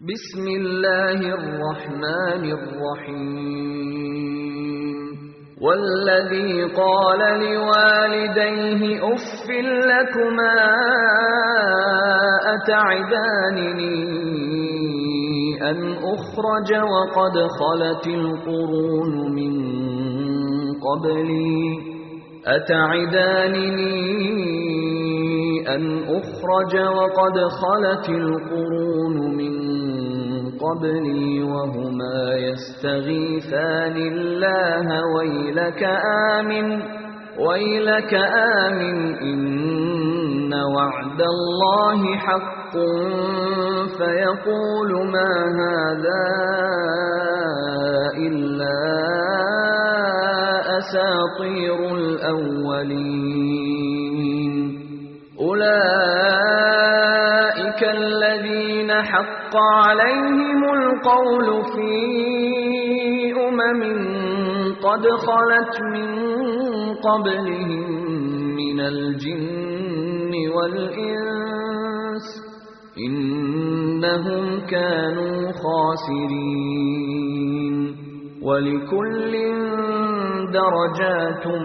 بسم الله الرحمن الرحيم والذي قال لوالديه أف لكما أتعدانني أن أخرج وقد خلت القرون من قبلي أتعدانني أن أخرج وقد خلت القرون من قبلي وهما يستغيثان الله ويلك آمن ويلك آمن إن وعد الله حق فيقول ما هذا إلا أساطير الأولين أولئك الذين حق عليهم القول في أمم قد خلت من قبلهم من الجن والإنس إنهم كانوا خاسرين ولكل درجات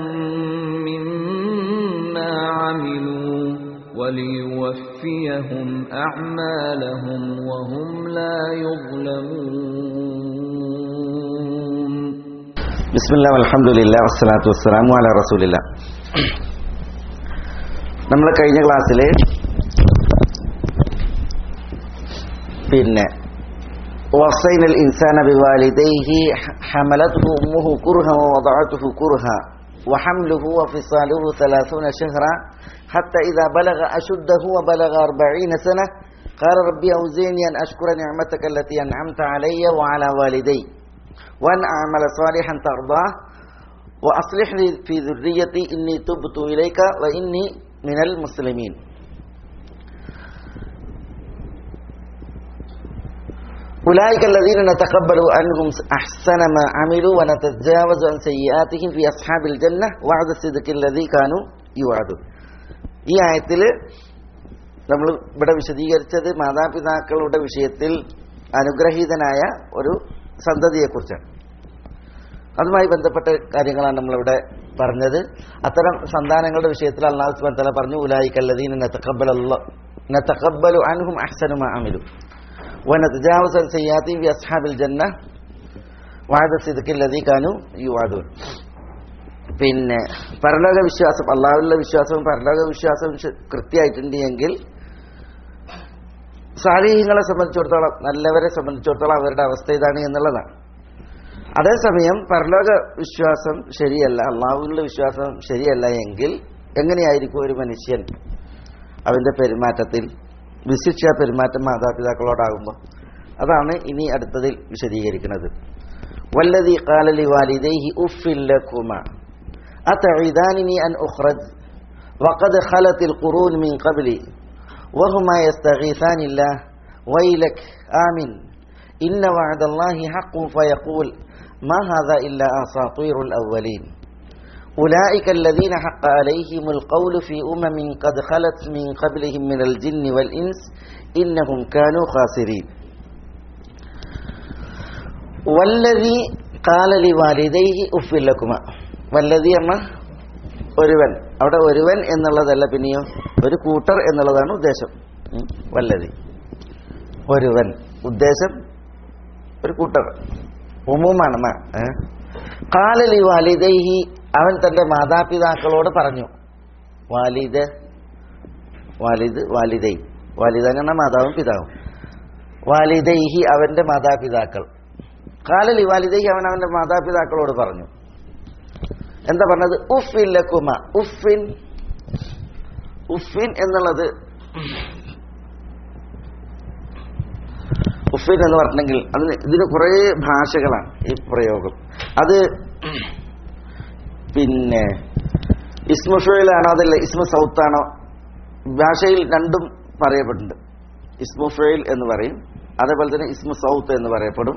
مما عملوا وليوفيهم أعمالهم وهم لا يظلمون ബിസ്മില്ല അലഹമുല്ല വസ്സലാത്തു വസ്സലാമു അല റസൂലില്ല നമ്മൾ കഴിഞ്ഞ ക്ലാസ്സിൽ പിന്നെ وصينا الإنسان بوالديه حملته أمه كرها ووضعته كرها وحمله وفصاله ثلاثون شهرا حتى إذا بلغ أشده وبلغ أربعين سنة قال ربي أوزيني أن أشكر نعمتك التي أنعمت علي وعلى والدي وأن أعمل صالحا ترضاه وأصلح لي في ذريتي إني تبت إليك وإني من المسلمين أولئك الذين نتقبل عنهم أحسن ما عملوا ونتجاوز عن سيئاتهم في أصحاب الجنة وعد الصدق الذي كانوا يوعدون ഈ ആയത്തിൽ നമ്മൾ ഇവിടെ വിശദീകരിച്ചത് മാതാപിതാക്കളുടെ വിഷയത്തിൽ അനുഗ്രഹീതനായ ഒരു സന്തതിയെക്കുറിച്ചാണ് അതുമായി ബന്ധപ്പെട്ട കാര്യങ്ങളാണ് നമ്മളിവിടെ പറഞ്ഞത് അത്തരം സന്താനങ്ങളുടെ വിഷയത്തിൽ അള്ളാഹു സുബാൻ തല പറഞ്ഞു ഉലായി കല്ലദീൻ നത്തഖബ്ബലു അൻഹും അഹ്സനു മാ അമിലു ونتجاوز السيئات في أصحاب الجنة وعد الصدق الذي كانوا يوعدون പിന്നെ പരലോക വിശ്വാസം അള്ളാഹുള്ള വിശ്വാസവും പരലോക വിശ്വാസവും കൃത്യമായിട്ടുണ്ട് എങ്കിൽ സാലിഹ്യങ്ങളെ സംബന്ധിച്ചിടത്തോളം നല്ലവരെ സംബന്ധിച്ചിടത്തോളം അവരുടെ അവസ്ഥ ഇതാണ് എന്നുള്ളതാണ് അതേസമയം പരലോക വിശ്വാസം ശരിയല്ല അള്ളാഹുവിലുള്ള വിശ്വാസം ശരിയല്ല എങ്കിൽ എങ്ങനെയായിരിക്കും ഒരു മനുഷ്യൻ അവന്റെ പെരുമാറ്റത്തിൽ വിശിക്ഷ പെരുമാറ്റം മാതാപിതാക്കളോടാകുമ്പോൾ അതാണ് ഇനി അടുത്തതിൽ വിശദീകരിക്കുന്നത് വല്ലതി കാലലി വാലിദൈഹി ഉഫില്ലക്കുമ أتعيدانني أن أخرج وقد خلت القرون من قبلي وهما يستغيثان الله ويلك آمن إن وعد الله حق فيقول ما هذا إلا أساطير الأولين أولئك الذين حق عليهم القول في أمم قد خلت من قبلهم من الجن والإنس إنهم كانوا خاسرين والذي قال لوالديه أف لكما വല്ലതി എന്ന ഒരുവൻ അവിടെ ഒരുവൻ എന്നുള്ളതല്ല പിന്നെയോ ഒരു കൂട്ടർ എന്നുള്ളതാണ് ഉദ്ദേശം വല്ലതി ഒരുവൻ ഉദ്ദേശം ഒരു കൂട്ടർ ഉമുമാണ് കാലലി വാലിദൈഹി അവൻ തന്റെ മാതാപിതാക്കളോട് പറഞ്ഞു വാലിദ് വാലിദ് വാലിദൈ വാലിദ എന്ന മാതാവും പിതാവും വാലിദൈഹി അവന്റെ മാതാപിതാക്കൾ കാലലി വാലിദൈഹി അവൻ അവന്റെ മാതാപിതാക്കളോട് പറഞ്ഞു എന്താ പറഞ്ഞത് ഉഫിൻ ലക്കുമ ഉഫിൻ ഉഫിൻ എന്നുള്ളത് ഉഫിൻ എന്ന് പറഞ്ഞെങ്കിൽ അതിന് ഇതിന് കുറേ ഭാഷകളാണ് ഈ പ്രയോഗം അത് പിന്നെ ഇസ്മുഫയിലാണോ അതല്ല ഇസ്മു സൗത്താണോ ഭാഷയിൽ രണ്ടും പറയപ്പെട്ടിട്ടുണ്ട് ഇസ്മുഫയിൽ എന്ന് പറയും അതേപോലെ തന്നെ ഇസ്മു സൗത്ത് എന്ന് പറയപ്പെടും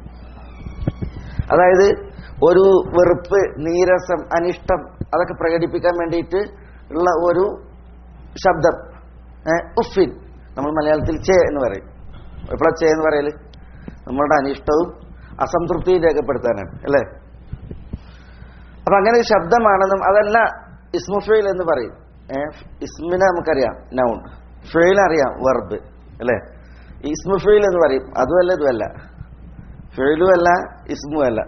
അതായത് ഒരു വെറുപ്പ് നീരസം അനിഷ്ടം അതൊക്കെ പ്രകടിപ്പിക്കാൻ വേണ്ടിയിട്ട് ഉള്ള ഒരു ശബ്ദം ഏ, ഉഫിൻ നമ്മൾ മലയാളത്തിൽ ചേ എന്ന് പറയും എപ്പോഴാ എന്ന് പറയല് നമ്മളുടെ അനിഷ്ടവും അസംതൃപ്തിയും രേഖപ്പെടുത്താനാണ് അല്ലേ അപ്പൊ അങ്ങനെ ഒരു ശബ്ദമാണെന്നും അതല്ല ഇസ്മുഫെയിൽ എന്ന് പറയും ഏഹ് ഇസ്മിനെ നമുക്കറിയാം നൗൺ ഫെയിൽ അറിയാം വെർബ് അല്ലേ ഇസ്മുഫെയിൽ എന്ന് പറയും അതുമല്ല ഇതുമല്ല ഫെയിലും അല്ല ഇസ്മും അല്ല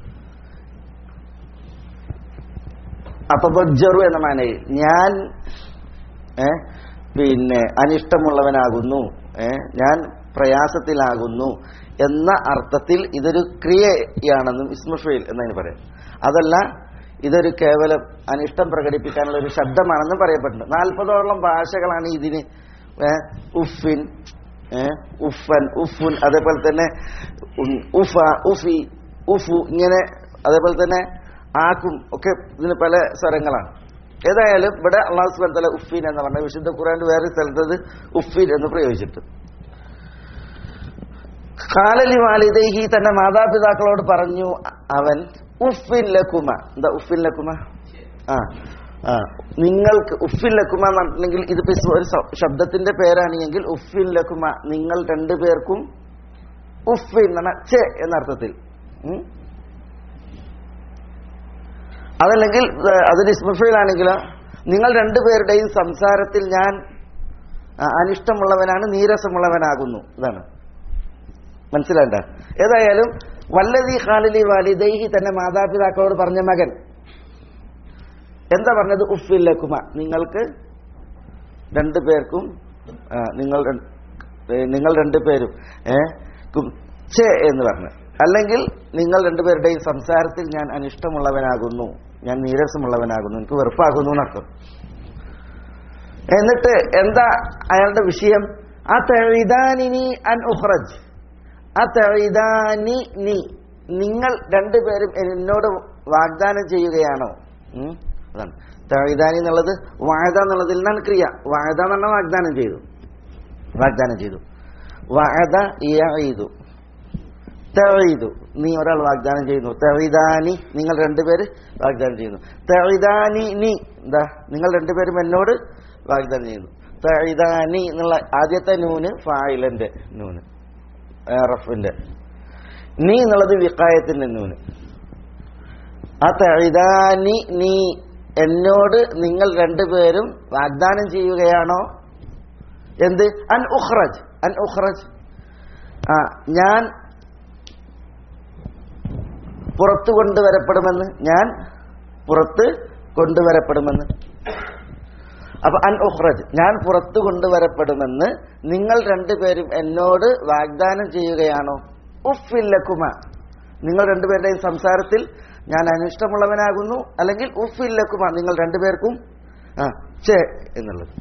അപബജ്ജറു എന്ന മാനയിൽ ഞാൻ ഏ, പിന്നെ അനിഷ്ടമുള്ളവനാകുന്നു ഏ, ഞാൻ പ്രയാസത്തിലാകുന്നു എന്ന അർത്ഥത്തിൽ ഇതൊരു ക്രിയയാണെന്നും ഇസ്മുഫെയിൽ എന്നതിന് പറയാം അതല്ല ഇതൊരു കേവലം അനിഷ്ടം പ്രകടിപ്പിക്കാനുള്ള ഒരു ശബ്ദമാണെന്നും പറയപ്പെടുന്നുണ്ട് നാൽപ്പതോളം ഭാഷകളാണ് ഇതിന് ഏ, ഉഫിൻ ഏ, ഉഫൻ ഉഫുൻ അതേപോലെ തന്നെ ഉം, ഉഫ ഉഫി ഉഫു ഇങ്ങനെ അതേപോലെ തന്നെ ആക്കും ഒക്കെ ഇതിന് പല സ്വരങ്ങളാണ് ഏതായാലും ഇവിടെ അള്ളാഹു സുബാൻ തല ഉഫീൻ എന്ന് പറഞ്ഞ വിശുദ്ധ ഖുറാന്റെ വേറെ സ്ഥലത്തത് ഉഫീൻ എന്ന് പ്രയോഗിച്ചിട്ട് കാലലി വാലിദൈഹി തന്റെ മാതാപിതാക്കളോട് പറഞ്ഞു അവൻ ഉഫിൻ ലക്കുമ എന്താ ഉഫിൻ ലക്കുമ ആ ആ നിങ്ങൾക്ക് ഉഫിൻ ലക്കുമ എന്നിട്ടുണ്ടെങ്കിൽ ഇതിപ്പോ ഇസ് ഒരു സ- ശബ്ദത്തിന്റെ പേരാണ് എങ്കിൽ ഉഫിൻ ലക്കുമ നിങ്ങൾ രണ്ടുപേർക്കും ഉഫിൻ എന്ന് പറഞ്ഞാൽ ചെ എന്ന അർത്ഥത്തിൽ ഉം? അതല്ലെങ്കിൽ ഏഹ്, അതൊരു ഇസ്മഫയിലാണെങ്കിലോ നിങ്ങൾ രണ്ടുപേരുടെയും സംസാരത്തിൽ ഞാൻ ആ, അനിഷ്ടമുള്ളവനാണ് നീരസമുള്ളവനാകുന്നു ഇതാണ് മനസ്സിലാണ്ട ഏതായാലും വല്ലതി ഖാലിലി വാലിദൈഹി തന്നെ മാതാപിതാക്കളോട് പറഞ്ഞ മകൻ എന്താ പറഞ്ഞത് ഉഫില്ലക്കുമ നിങ്ങൾക്ക് രണ്ടു പേർക്കും ആ, നിങ്ങൾ രണ്ട്- ഏ, നിങ്ങൾ രണ്ടുപേരും ഏ കും- ഛേ എന്ന് പറഞ്ഞു അല്ലെങ്കിൽ നിങ്ങൾ രണ്ടുപേരുടെയും സംസാരത്തിൽ ഞാൻ അനിഷ്ടമുള്ളവനാകുന്നു ഞാൻ നീരസമുള്ളവനാകുന്നു എനിക്ക് വെറുപ്പാകുന്നു എന്നർത്ഥം എന്നിട്ട് എന്താ അയാളുടെ വിഷയം ആ തെഴുതാനിനി അൻ ഉഹ്റജ് ആ തെഴുതാനി നീ നിങ്ങൾ രണ്ടുപേരും എന്നോട് വാഗ്ദാനം ചെയ്യുകയാണോ ഉം? അതാണ് തെഴുതാനി എന്നുള്ളത് വാഴത എന്നുള്ളതിൽ നിന്നാണ് ക്രിയ വാഴത എന്ന് പറഞ്ഞാൽ വാഗ്ദാനം ചെയ്തു വാഗ്ദാനം ചെയ്തു വാഴത ചെയ്തു തെഴുതു നീ ഒരാൾ വാഗ്ദാനം ചെയ്യുന്നു തെഴുതാനി നിങ്ങൾ രണ്ടുപേര് വാഗ്ദാനം ചെയ്യുന്നു തെഴുതാനി നീ എന്താ നിങ്ങൾ രണ്ടുപേരും എന്നോട് വാഗ്ദാനം ചെയ്യുന്നു തെഴുതാനി എന്നുള്ള ആദ്യത്തെ നൂന് ഫായിലന്റെ നൂന് ഏ, റഫിന്റെ നീ എന്നുള്ളത് വിക്കായത്തിന്റെ നൂന് ആ തെഴുതാനി നീ എന്നോട് നിങ്ങൾ രണ്ടുപേരും വാഗ്ദാനം ചെയ്യുകയാണോ എന്ത് അൻ ഉഖ്റജ് അൻ ഉഖ്റജ് ആ ഞാൻ പുറത്തു കൊണ്ടുവരപ്പെടുമെന്ന് ഞാൻ പുറത്ത് കൊണ്ടുവരപ്പെടുമെന്ന് അപ്പൊ അൻ ഉഖ്റജ് ഞാൻ പുറത്തു കൊണ്ടുവരപ്പെടുമെന്ന് നിങ്ങൾ രണ്ടുപേരും എന്നോട് വാഗ്ദാനം ചെയ്യുകയാണോ ഉഫില്ലക്കുമ നിങ്ങൾ രണ്ടുപേരുടെയും സംസാരത്തിൽ ഞാൻ അനിഷ്ടമുള്ളവനാകുന്നു അല്ലെങ്കിൽ ഉഫില്ലക്കുമ നിങ്ങൾ രണ്ടുപേർക്കും ആ ചേ എന്നുള്ളത്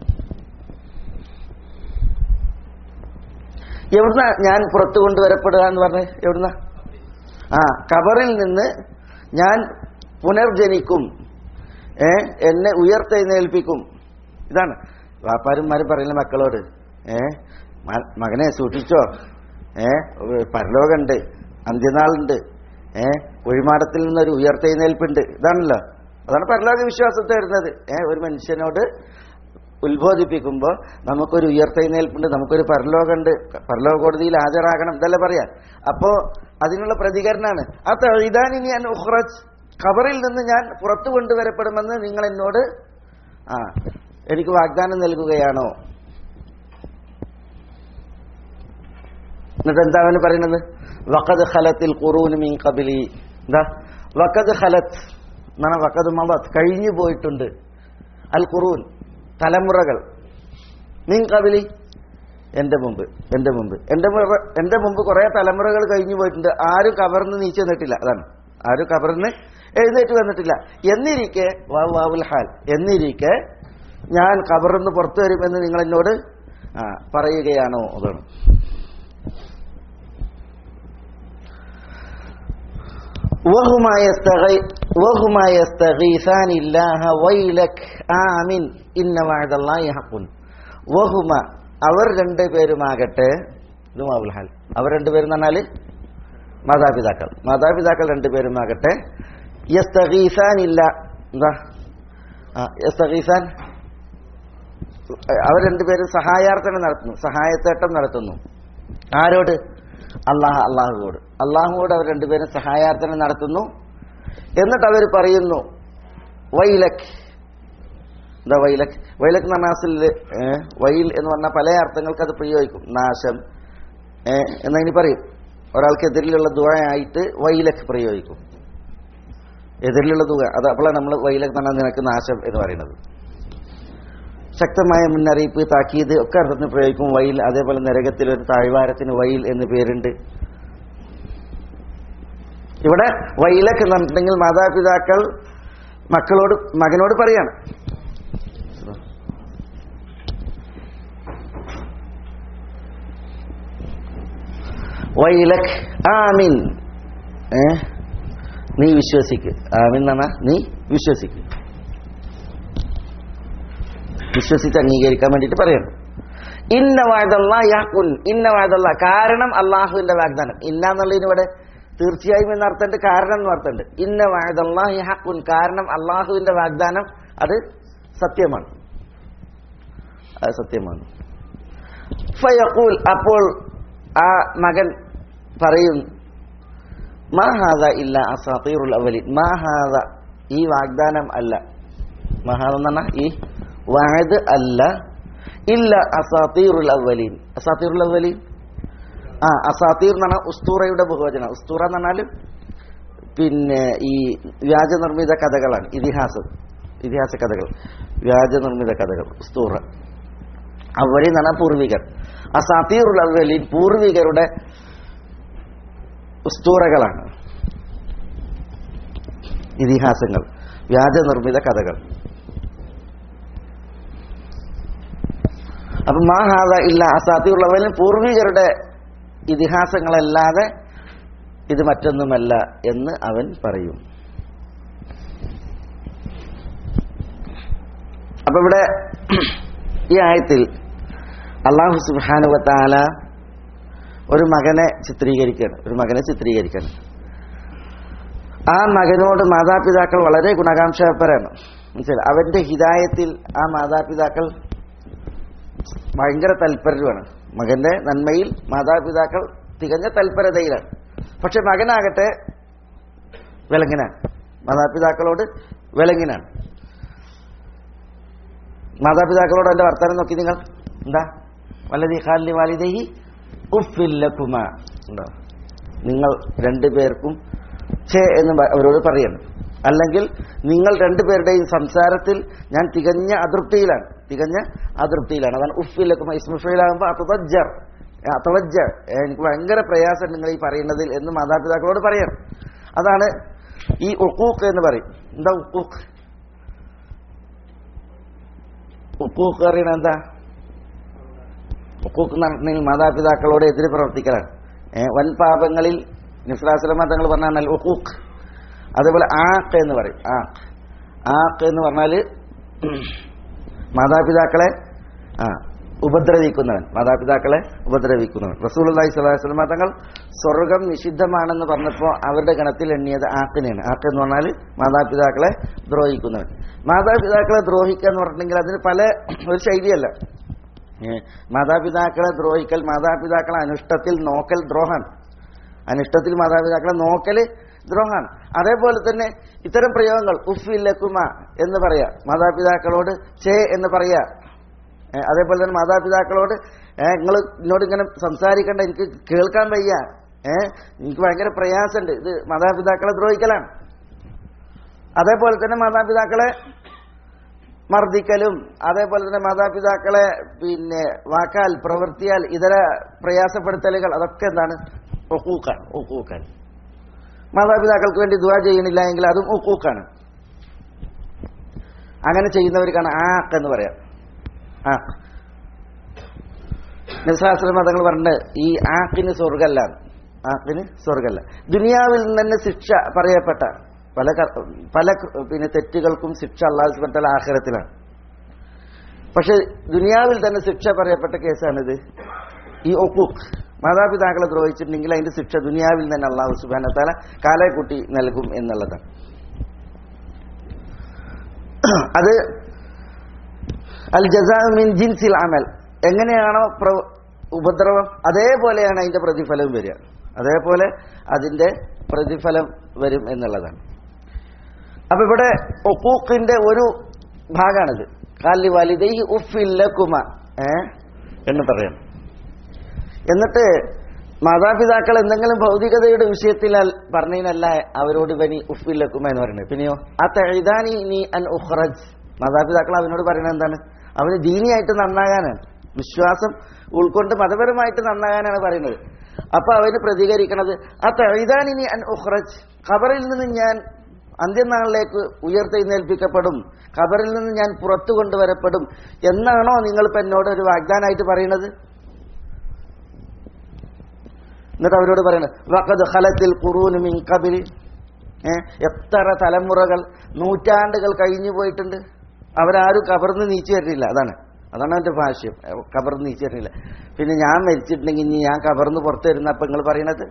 എവിടുന്ന ഞാൻ പുറത്തു കൊണ്ടുവരപ്പെടുക എന്ന് പറഞ്ഞേ എവിടുന്ന ആ കബറിൽ നിന്ന് ഞാൻ പുനർജനിക്കും ഏ എന്നെ ഉയർത്തെഴുന്നേൽപ്പിക്കും ഇതാണ് വാപ്പാരന്മാർ പറയുന്ന മക്കളോട് ഏ മ- മകനെ സൂക്ഷിച്ചോ ഏ പരലോകമുണ്ട് അന്ത്യനാളുണ്ട് ഏ കുഴിമാടത്തിൽ നിന്നൊരു ഉയർത്തെഴുന്നേൽപ്പുണ്ട് ഇതാണല്ലോ അതാണ് പരലോക വിശ്വാസത്തെ വരുന്നത് ഏ ഒരു മനുഷ്യനോട് ഉത്ബോധിപ്പിക്കുമ്പോൾ നമുക്കൊരു ഉയർത്തെഴുന്നേൽപ്പുണ്ട് നമുക്കൊരു പരലോകമുണ്ട് പരലോക കോടതിയിൽ ഹാജരാകണം ഇതല്ലേ പറയാ അപ്പോ അതിനുള്ള പ്രതികരണമാണ് ആ തഴുതാനി ഞാൻ ഉഹ്റജ് ഖബറിൽ നിന്ന് ഞാൻ പുറത്തു കൊണ്ടുവരപ്പെടുമെന്ന് നിങ്ങൾ എന്നോട് ആ എനിക്ക് വാഗ്ദാനം നൽകുകയാണോ എന്നിട്ട് എന്താ അവന് പറയുന്നത് വഖദ് ഖലത്തിൽ ഖുറൂൻ മീൻ കബിലി എന്താ വഖദ് ഖലത്ത് എന്നാണ് വഖദ് മവത് കഴിഞ്ഞു പോയിട്ടുണ്ട് അൽ ഖുറൂൻ തലമുറകൾ മീൻ കബിലി എന്റെ മുമ്പ് എന്റെ മുമ്പ് എന്റെ മുമ്പ് എന്റെ മുമ്പ് കുറെ തലമുറകൾ കഴിഞ്ഞു പോയിട്ടുണ്ട് ആരും കബറിന്ന് നീച്ചു വന്നിട്ടില്ല അതാണ് ആരും കബറിന്ന് എഴുന്നേറ്റ് വന്നിട്ടില്ല എന്നിരിക്കെ വാവ് വാവുൽ ഹാൽ എന്നിരിക്കെ ഞാൻ കബറിൽ നിന്ന് പുറത്തു വരുമെന്ന് നിങ്ങൾ എന്നോട് ആ, പറയുകയാണോ അതാണ് وهما يستغي- وهما يستغيثان الله ويلك آمن إن وعد الله حق وهما അവർ രണ്ടുപേരുമാകട്ടെ ഇത് മാവുൽ ഹാൽ അവർ രണ്ടുപേരും എന്ന് പറഞ്ഞാല് മാതാപിതാക്കൾ മാതാപിതാക്കൾ രണ്ടുപേരുമാകട്ടെ യസ്തഗീസാൻ ഇല്ല എന്താ ആ യസ്തഗീസാൻ അവർ രണ്ടുപേരും സഹായാർത്ഥന നടത്തുന്നു സഹായത്തേട്ടം നടത്തുന്നു ആരോട് അള്ളാഹ് അള്ളാഹുവോട് അള്ളാഹുവോട് അവർ രണ്ടുപേരും സഹായാർത്ഥന നടത്തുന്നു എന്നിട്ട് അവർ പറയുന്നു വൈലക് എന്താ വൈലക് വൈലക് എന്ന നാസിൽ വൈൽ എന്ന് പറഞ്ഞാൽ പല അർത്ഥങ്ങൾക്ക് അത് പ്രയോഗിക്കും നാശം ഏ, എന്നതിന് പറയും ഒരാൾക്കെതിരിലുള്ള ദുആയായിട്ട് വൈലക് പ്രയോഗിക്കും എതിരിലുള്ള തുക അത് അപ്പോഴാണ് നമ്മൾ വൈലക് തന്നെ നിനക്ക് നാശം എന്ന് പറയുന്നത് ശക്തമായ മുന്നറിയിപ്പ് താക്കീത് ഒക്കെ അർത്ഥത്തിന് പ്രയോഗിക്കും വൈൽ അതേപോലെ നരകത്തിൽ ഒരു താഴ്വാരത്തിന് വൈൽ എന്ന് പേരുണ്ട് ഇവിടെ വൈലക്ക് എന്ന് പറഞ്ഞിട്ടുണ്ടെങ്കിൽ മാതാപിതാക്കൾ മക്കളോട് മകനോട് പറയാണ് വൈലക് ആമിൻ ഏ നീ വിശ്വസിക്ക് ആമിൻ എന്നാ നീ വിശ്വസിക്ക് വിശ്വസിച്ച് അംഗീകരിക്കാൻ വേണ്ടിയിട്ട് പറയണം ഇന്ന വാഴതല്ല യാക്കുൻ ഇന്ന വാഴതല്ല കാരണം അള്ളാഹുവിന്റെ വാഗ്ദാനം ഇന്ന എന്നുള്ളതിന് ഇവിടെ തീർച്ചയായും എന്ന് അർത്ഥമുണ്ട് കാരണം എന്ന് അർത്ഥമുണ്ട് ഇന്ന വാഴതല്ല യാക്കുൻ കാരണം അള്ളാഹുവിന്റെ വാഗ്ദാനം അത് സത്യമാണ് അത് സത്യമാണ് ഫയഖൂൽ അപ്പോൾ ആ മകൻ പറയും മാഹാദ ഇല്ല അസാത്തീറുൽ അവലിൻ മാഹാദ ഈ വാഗ്ദാനം അല്ല മഹാദ എന്ന് പറഞ്ഞാൽ ഈ വായത് അല്ല ഇല്ല അസാത്തീറുൽ അവലീൻ അസാത്തീറുൽ അവലീൻ ആ അസാത്തീർ എന്ന് പറഞ്ഞാൽ ഉസ്തൂറയുടെ ബഹുവചനം ഉസ്തൂറ എന്ന് പറഞ്ഞാൽ പിന്നെ ഈ വ്യാജനിർമ്മിത കഥകളാണ് ഇതിഹാസം ഇതിഹാസ കഥകൾ വ്യാജനിർമ്മിത കഥകൾ ഉസ്തൂറ അവലി എന്ന് പറഞ്ഞാൽ പൂർവികർ അസാത്തീറുൽ അവലീൻ പൂർവികരുടെ ഉസ്തൂറകളാണ് ഇതിഹാസങ്ങൾ വ്യാജനിർമ്മിത കഥകൾ അപ്പൊ മാഹാദ ഇല്ല അസാത്തിയുള്ളവനും പൂർവികരുടെ ഇതിഹാസങ്ങളല്ലാതെ ഇത് മറ്റൊന്നുമല്ല എന്ന് അവൻ പറയും അപ്പൊ ഇവിടെ ഈ ആയത്തിൽ അള്ളാഹു സുബാനുവത്താല ഒരു മകനെ ചിത്രീകരിക്കുകയാണ് ഒരു മകനെ ചിത്രീകരിക്കുകയാണ് ആ മകനോട് മാതാപിതാക്കൾ വളരെ ഗുണകാംക്ഷപരാണ് മനസ്സിലായി അവന്റെ ഹിതായത്തിൽ ആ മാതാപിതാക്കൾ ഭയങ്കര തൽപരരുമാണ് മകന്റെ നന്മയിൽ മാതാപിതാക്കൾ തികഞ്ഞ തൽപരതയിലാണ് പക്ഷെ മകനാകട്ടെ വിലങ്ങിനാണ് മാതാപിതാക്കളോട് വിലങ്ങിനാണ് മാതാപിതാക്കളോട് എന്റെ വർത്തമാനം നോക്കി നിങ്ങൾ എന്താ വല്ലതി ഖാലി വാലിദേഹി ഉഫില്ലക്കുമ ഉണ്ടോ നിങ്ങൾ രണ്ടുപേർക്കും ഛേ എന്ന് പ- അവരോട് പറയണം അല്ലെങ്കിൽ നിങ്ങൾ രണ്ടുപേരുടെയും സംസാരത്തിൽ ഞാൻ തികഞ്ഞ അതൃപ്തിയിലാണ് തികഞ്ഞ അതൃപ്തിയിലാണ് അതാണ് ഉഫില്ലക്കുമ ഇസ്മുഫയിലാകുമ്പോൾ അത്തവജ്ജർ അത്തവജ്ജ എനിക്ക് ഭയങ്കര പ്രയാസം നിങ്ങൾ ഈ പറയുന്നതിൽ എന്ന് മാതാപിതാക്കളോട് പറയണം അതാണ് ഈ ഉക്കൂക്ക് എന്ന് പറയും എന്താ ഉക്കൂക്ക് ഉക്കൂക്ക് അറിയണ എന്താ ഉക്കൂക്ക് എന്ന് പറഞ്ഞിട്ടുണ്ടെങ്കിൽ മാതാപിതാക്കളോട് എതിര് പ്രവർത്തിക്കലാണ് ഏ, വൻ പാപങ്ങളിൽ നിസ്ലാസ്ലമ തങ്ങൾ പറഞ്ഞാൽ ഉക്കൂക്ക് അതേപോലെ ആക്ക് എന്ന് പറയും ആക്ക് ആക്ക് എന്ന് പറഞ്ഞാൽ മാതാപിതാക്കളെ ആ ഉപദ്രവിക്കുന്നവൻ മാതാപിതാക്കളെ ഉപദ്രവിക്കുന്നവൻ റസൂൽ അള്ളഹി സ്വലാസ്ലമ തങ്ങൾ സ്വർഗം നിഷിദ്ധമാണെന്ന് പറഞ്ഞപ്പോൾ അവരുടെ ഗണത്തിൽ എണ്ണിയത് ആക്കിനെയാണ് ആക്ക് എന്ന് പറഞ്ഞാൽ മാതാപിതാക്കളെ ദ്രോഹിക്കുന്നവൻ മാതാപിതാക്കളെ ദ്രോഹിക്കുക എന്ന് പറഞ്ഞിട്ടുണ്ടെങ്കിൽ അതിന് പല ഒരു ശൈലിയല്ല ഏ, മാതാപിതാക്കളെ ദ്രോഹിക്കൽ മാതാപിതാക്കളെ അനുഷ്ഠത്തിൽ നോക്കൽ ദ്രോഹാണ് അനിഷ്ടത്തിൽ മാതാപിതാക്കളെ നോക്കല് ദ്രോഹാണ് അതേപോലെ തന്നെ ഇത്തരം പ്രയോഗങ്ങൾ ഉഫില്ലക്കുമ എന്ന് പറയാ മാതാപിതാക്കളോട് ചേ എന്ന് പറയാ ഏ, അതേപോലെ തന്നെ മാതാപിതാക്കളോട് നിങ്ങൾ എന്നോട് ഇങ്ങനെ സംസാരിക്കേണ്ട എനിക്ക് കേൾക്കാൻ വയ്യ ഏഹ് എനിക്ക് ഭയങ്കര പ്രയാസമുണ്ട് ഇത് മാതാപിതാക്കളെ ദ്രോഹിക്കലാണ് അതേപോലെ തന്നെ മാതാപിതാക്കളെ മർദ്ദിക്കലും അതേപോലെ തന്നെ മാതാപിതാക്കളെ പിന്നെ വാക്കാൽ പ്രവൃത്തിയാൽ ഇതര പ്രയാസപ്പെടുത്തലുകൾ അതൊക്കെ എന്താണ് ഒക്കൂക്കാണ് ഒക്കൂക്കാൻ മാതാപിതാക്കൾക്ക് വേണ്ടി ദുവാ ചെയ്യണില്ല എങ്കിൽ അതും ഒക്കൂക്കാണ് അങ്ങനെ ചെയ്യുന്നവർക്കാണ് ആക്ക് എന്ന് പറയാം ആ നിസ്സാശ്രമ മതങ്ങൾ പറഞ്ഞിട്ട് ഈ ആക്കിന് സ്വർഗല്ല ആക്കിന് സ്വർഗല്ല ദുനിയാവിൽ നിന്ന് തന്നെ ശിക്ഷ പറയപ്പെട്ട പല ക- പല ക- പിന്നെ തെറ്റുകൾക്കും ശിക്ഷ അള്ളാഹു സുബ്ഹാനഹു വ ആഖിറത്തിലാണ് പക്ഷെ ദുനിയാവിൽ തന്നെ ശിക്ഷ പറയപ്പെട്ട കേസാണിത് ഈ ഒപ്പുക്ക് മാതാപിതാക്കളെ ദ്രോഹിച്ചിട്ടുണ്ടെങ്കിൽ അതിന്റെ ശിക്ഷ ദുനിയാവിൽ തന്നെ അള്ളാഹു സുബാന താല കാലക്കൂട്ടി നൽകും എന്നുള്ളതാണ് അത് അൽ ജസാ മിൻ ജിൻസിൽ അമൽ എങ്ങനെയാണോ പ്രവ- ഉപദ്രവം അതേപോലെയാണ് അതിന്റെ പ്രതിഫലം വരിക അതേപോലെ അതിന്റെ പ്രതിഫലം വരും എന്നുള്ളതാണ് അപ്പൊ ഇവിടെ ഒക്കൂക്കിന്റെ ഒരു ഭാഗമാണിത് കാലി വലിതൈ ഉഫില്ലക്കുമ ഏ എന്ന് പറയണം എന്നിട്ട് മാതാപിതാക്കൾ എന്തെങ്കിലും ഭൗതികതയുടെ വിഷയത്തിൽ അൽ- പറഞ്ഞതിനല്ല അവരോട് ഇവനി ഉഫില്ലക്കുമ എന്ന് പറയുന്നത് പിന്നെയോ ആ തെഴുതാനി നീ അൻ ഉഹ്റജ് മാതാപിതാക്കൾ അവനോട് പറയുന്നത് എന്താണ് അവന് ദീനിയായിട്ട് നന്നാകാനാണ് വിശ്വാസം ഉൾക്കൊണ്ട് മതപരമായിട്ട് നന്നാകാനാണ് പറയുന്നത് അപ്പൊ അവന് പ്രതികരിക്കണത് ആ തെഴുതാനി നീ അൻ ഉഹ്റജ് ഖബറിൽ നിന്ന് ഞാൻ അന്ത്യനാളിലേക്ക് ഉയർത്തെഴുന്നേൽപ്പിക്കപ്പെടും ഖബറിൽ നിന്ന് ഞാൻ പുറത്തു കൊണ്ടുവരപ്പെടും എന്നാണോ നിങ്ങളിപ്പോ എന്നോട് ഒരു വാഗ്ദാനമായിട്ട് പറയുന്നത് എന്നിട്ട് അവരോട് പറയുന്നത് വഖദ് ഖലത്തിൽ ഖുറൂനു മിൻ ഖബിൽ എത്ര തലമുറകൾ നൂറ്റാണ്ടുകൾ കഴിഞ്ഞു പോയിട്ടുണ്ട് അവരാരും കബർന്ന് നീച്ചു തരുന്നില്ല അതാണ് അതാണ് എന്റെ ഭാഷ്യം കബർന്ന് നീച്ചു തരുന്നില്ല പിന്നെ ഞാൻ മരിച്ചിട്ടുണ്ടെങ്കിൽ ഇനി ഞാൻ കബർന്ന് പുറത്തു വരുന്ന അപ്പൊ നിങ്ങൾ പറയണത്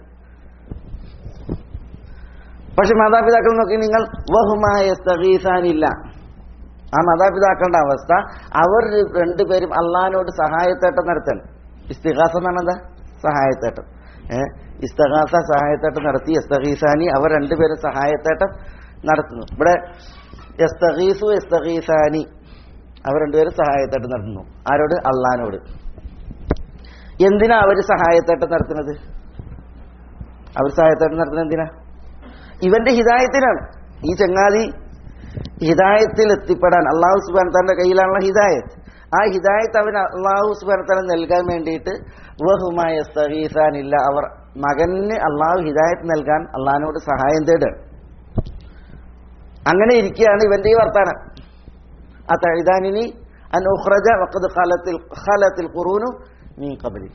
പക്ഷെ മാതാപിതാക്കൾ നോക്കി നിങ്ങൾ വഹുമായ സ്തഗീസാനില്ല ആ മാതാപിതാക്കളുടെ അവസ്ഥ അവർ രണ്ടുപേരും അള്ളഹാനോട് സഹായത്തേട്ടം നടത്തണം ഇസ്തിഹാസ എന്നാണ് എന്താ സഹായത്തേട്ടം ഏഹ് ഇസ്തഹാസ സഹായത്തേട്ടം നടത്തി എസ്തഗീസാനി അവർ രണ്ടുപേരും സഹായത്തേട്ടം നടത്തുന്നു ഇവിടെ എസ്തഗീസു എസ്തഗീസാനി അവർ രണ്ടുപേരും സഹായത്തേട്ടം നടത്തുന്നു ആരോട് അള്ളഹാനോട് എന്തിനാ അവർ സഹായത്തേട്ടം നടത്തുന്നത് അവർ സഹായത്തേട്ടം നടത്തുന്നത് എന്തിനാ ഇവന്റെ ഹിദായത്തിനാണ് ഈ ചങ്ങാതി ഹിദായത്തിൽ എത്തിപ്പെടാൻ അള്ളാഹു സുബാൻ തന്റെ കയ്യിലാണുള്ള ഹിദായത്ത് ആ ഹിദായത്ത് അവൻ അള്ളാഹു സുബാൻ തല നൽകാൻ വേണ്ടിയിട്ട് വഹുമായ സ്തഗീസാനില്ല അവർ മകന് അള്ളാഹു ഹിദായത്ത് നൽകാൻ അള്ളാഹിനോട് സഹായം തേടുക അങ്ങനെ ഇരിക്കുകയാണ് ഇവന്റെ ഈ വർത്താനം ആ തഴുതാനിനി അൻ ഉഖ്റജ വഖദ് ഖലത്തിൽ ഖലത്തിൽ ഖുറൂനു മീൻ ഖബലി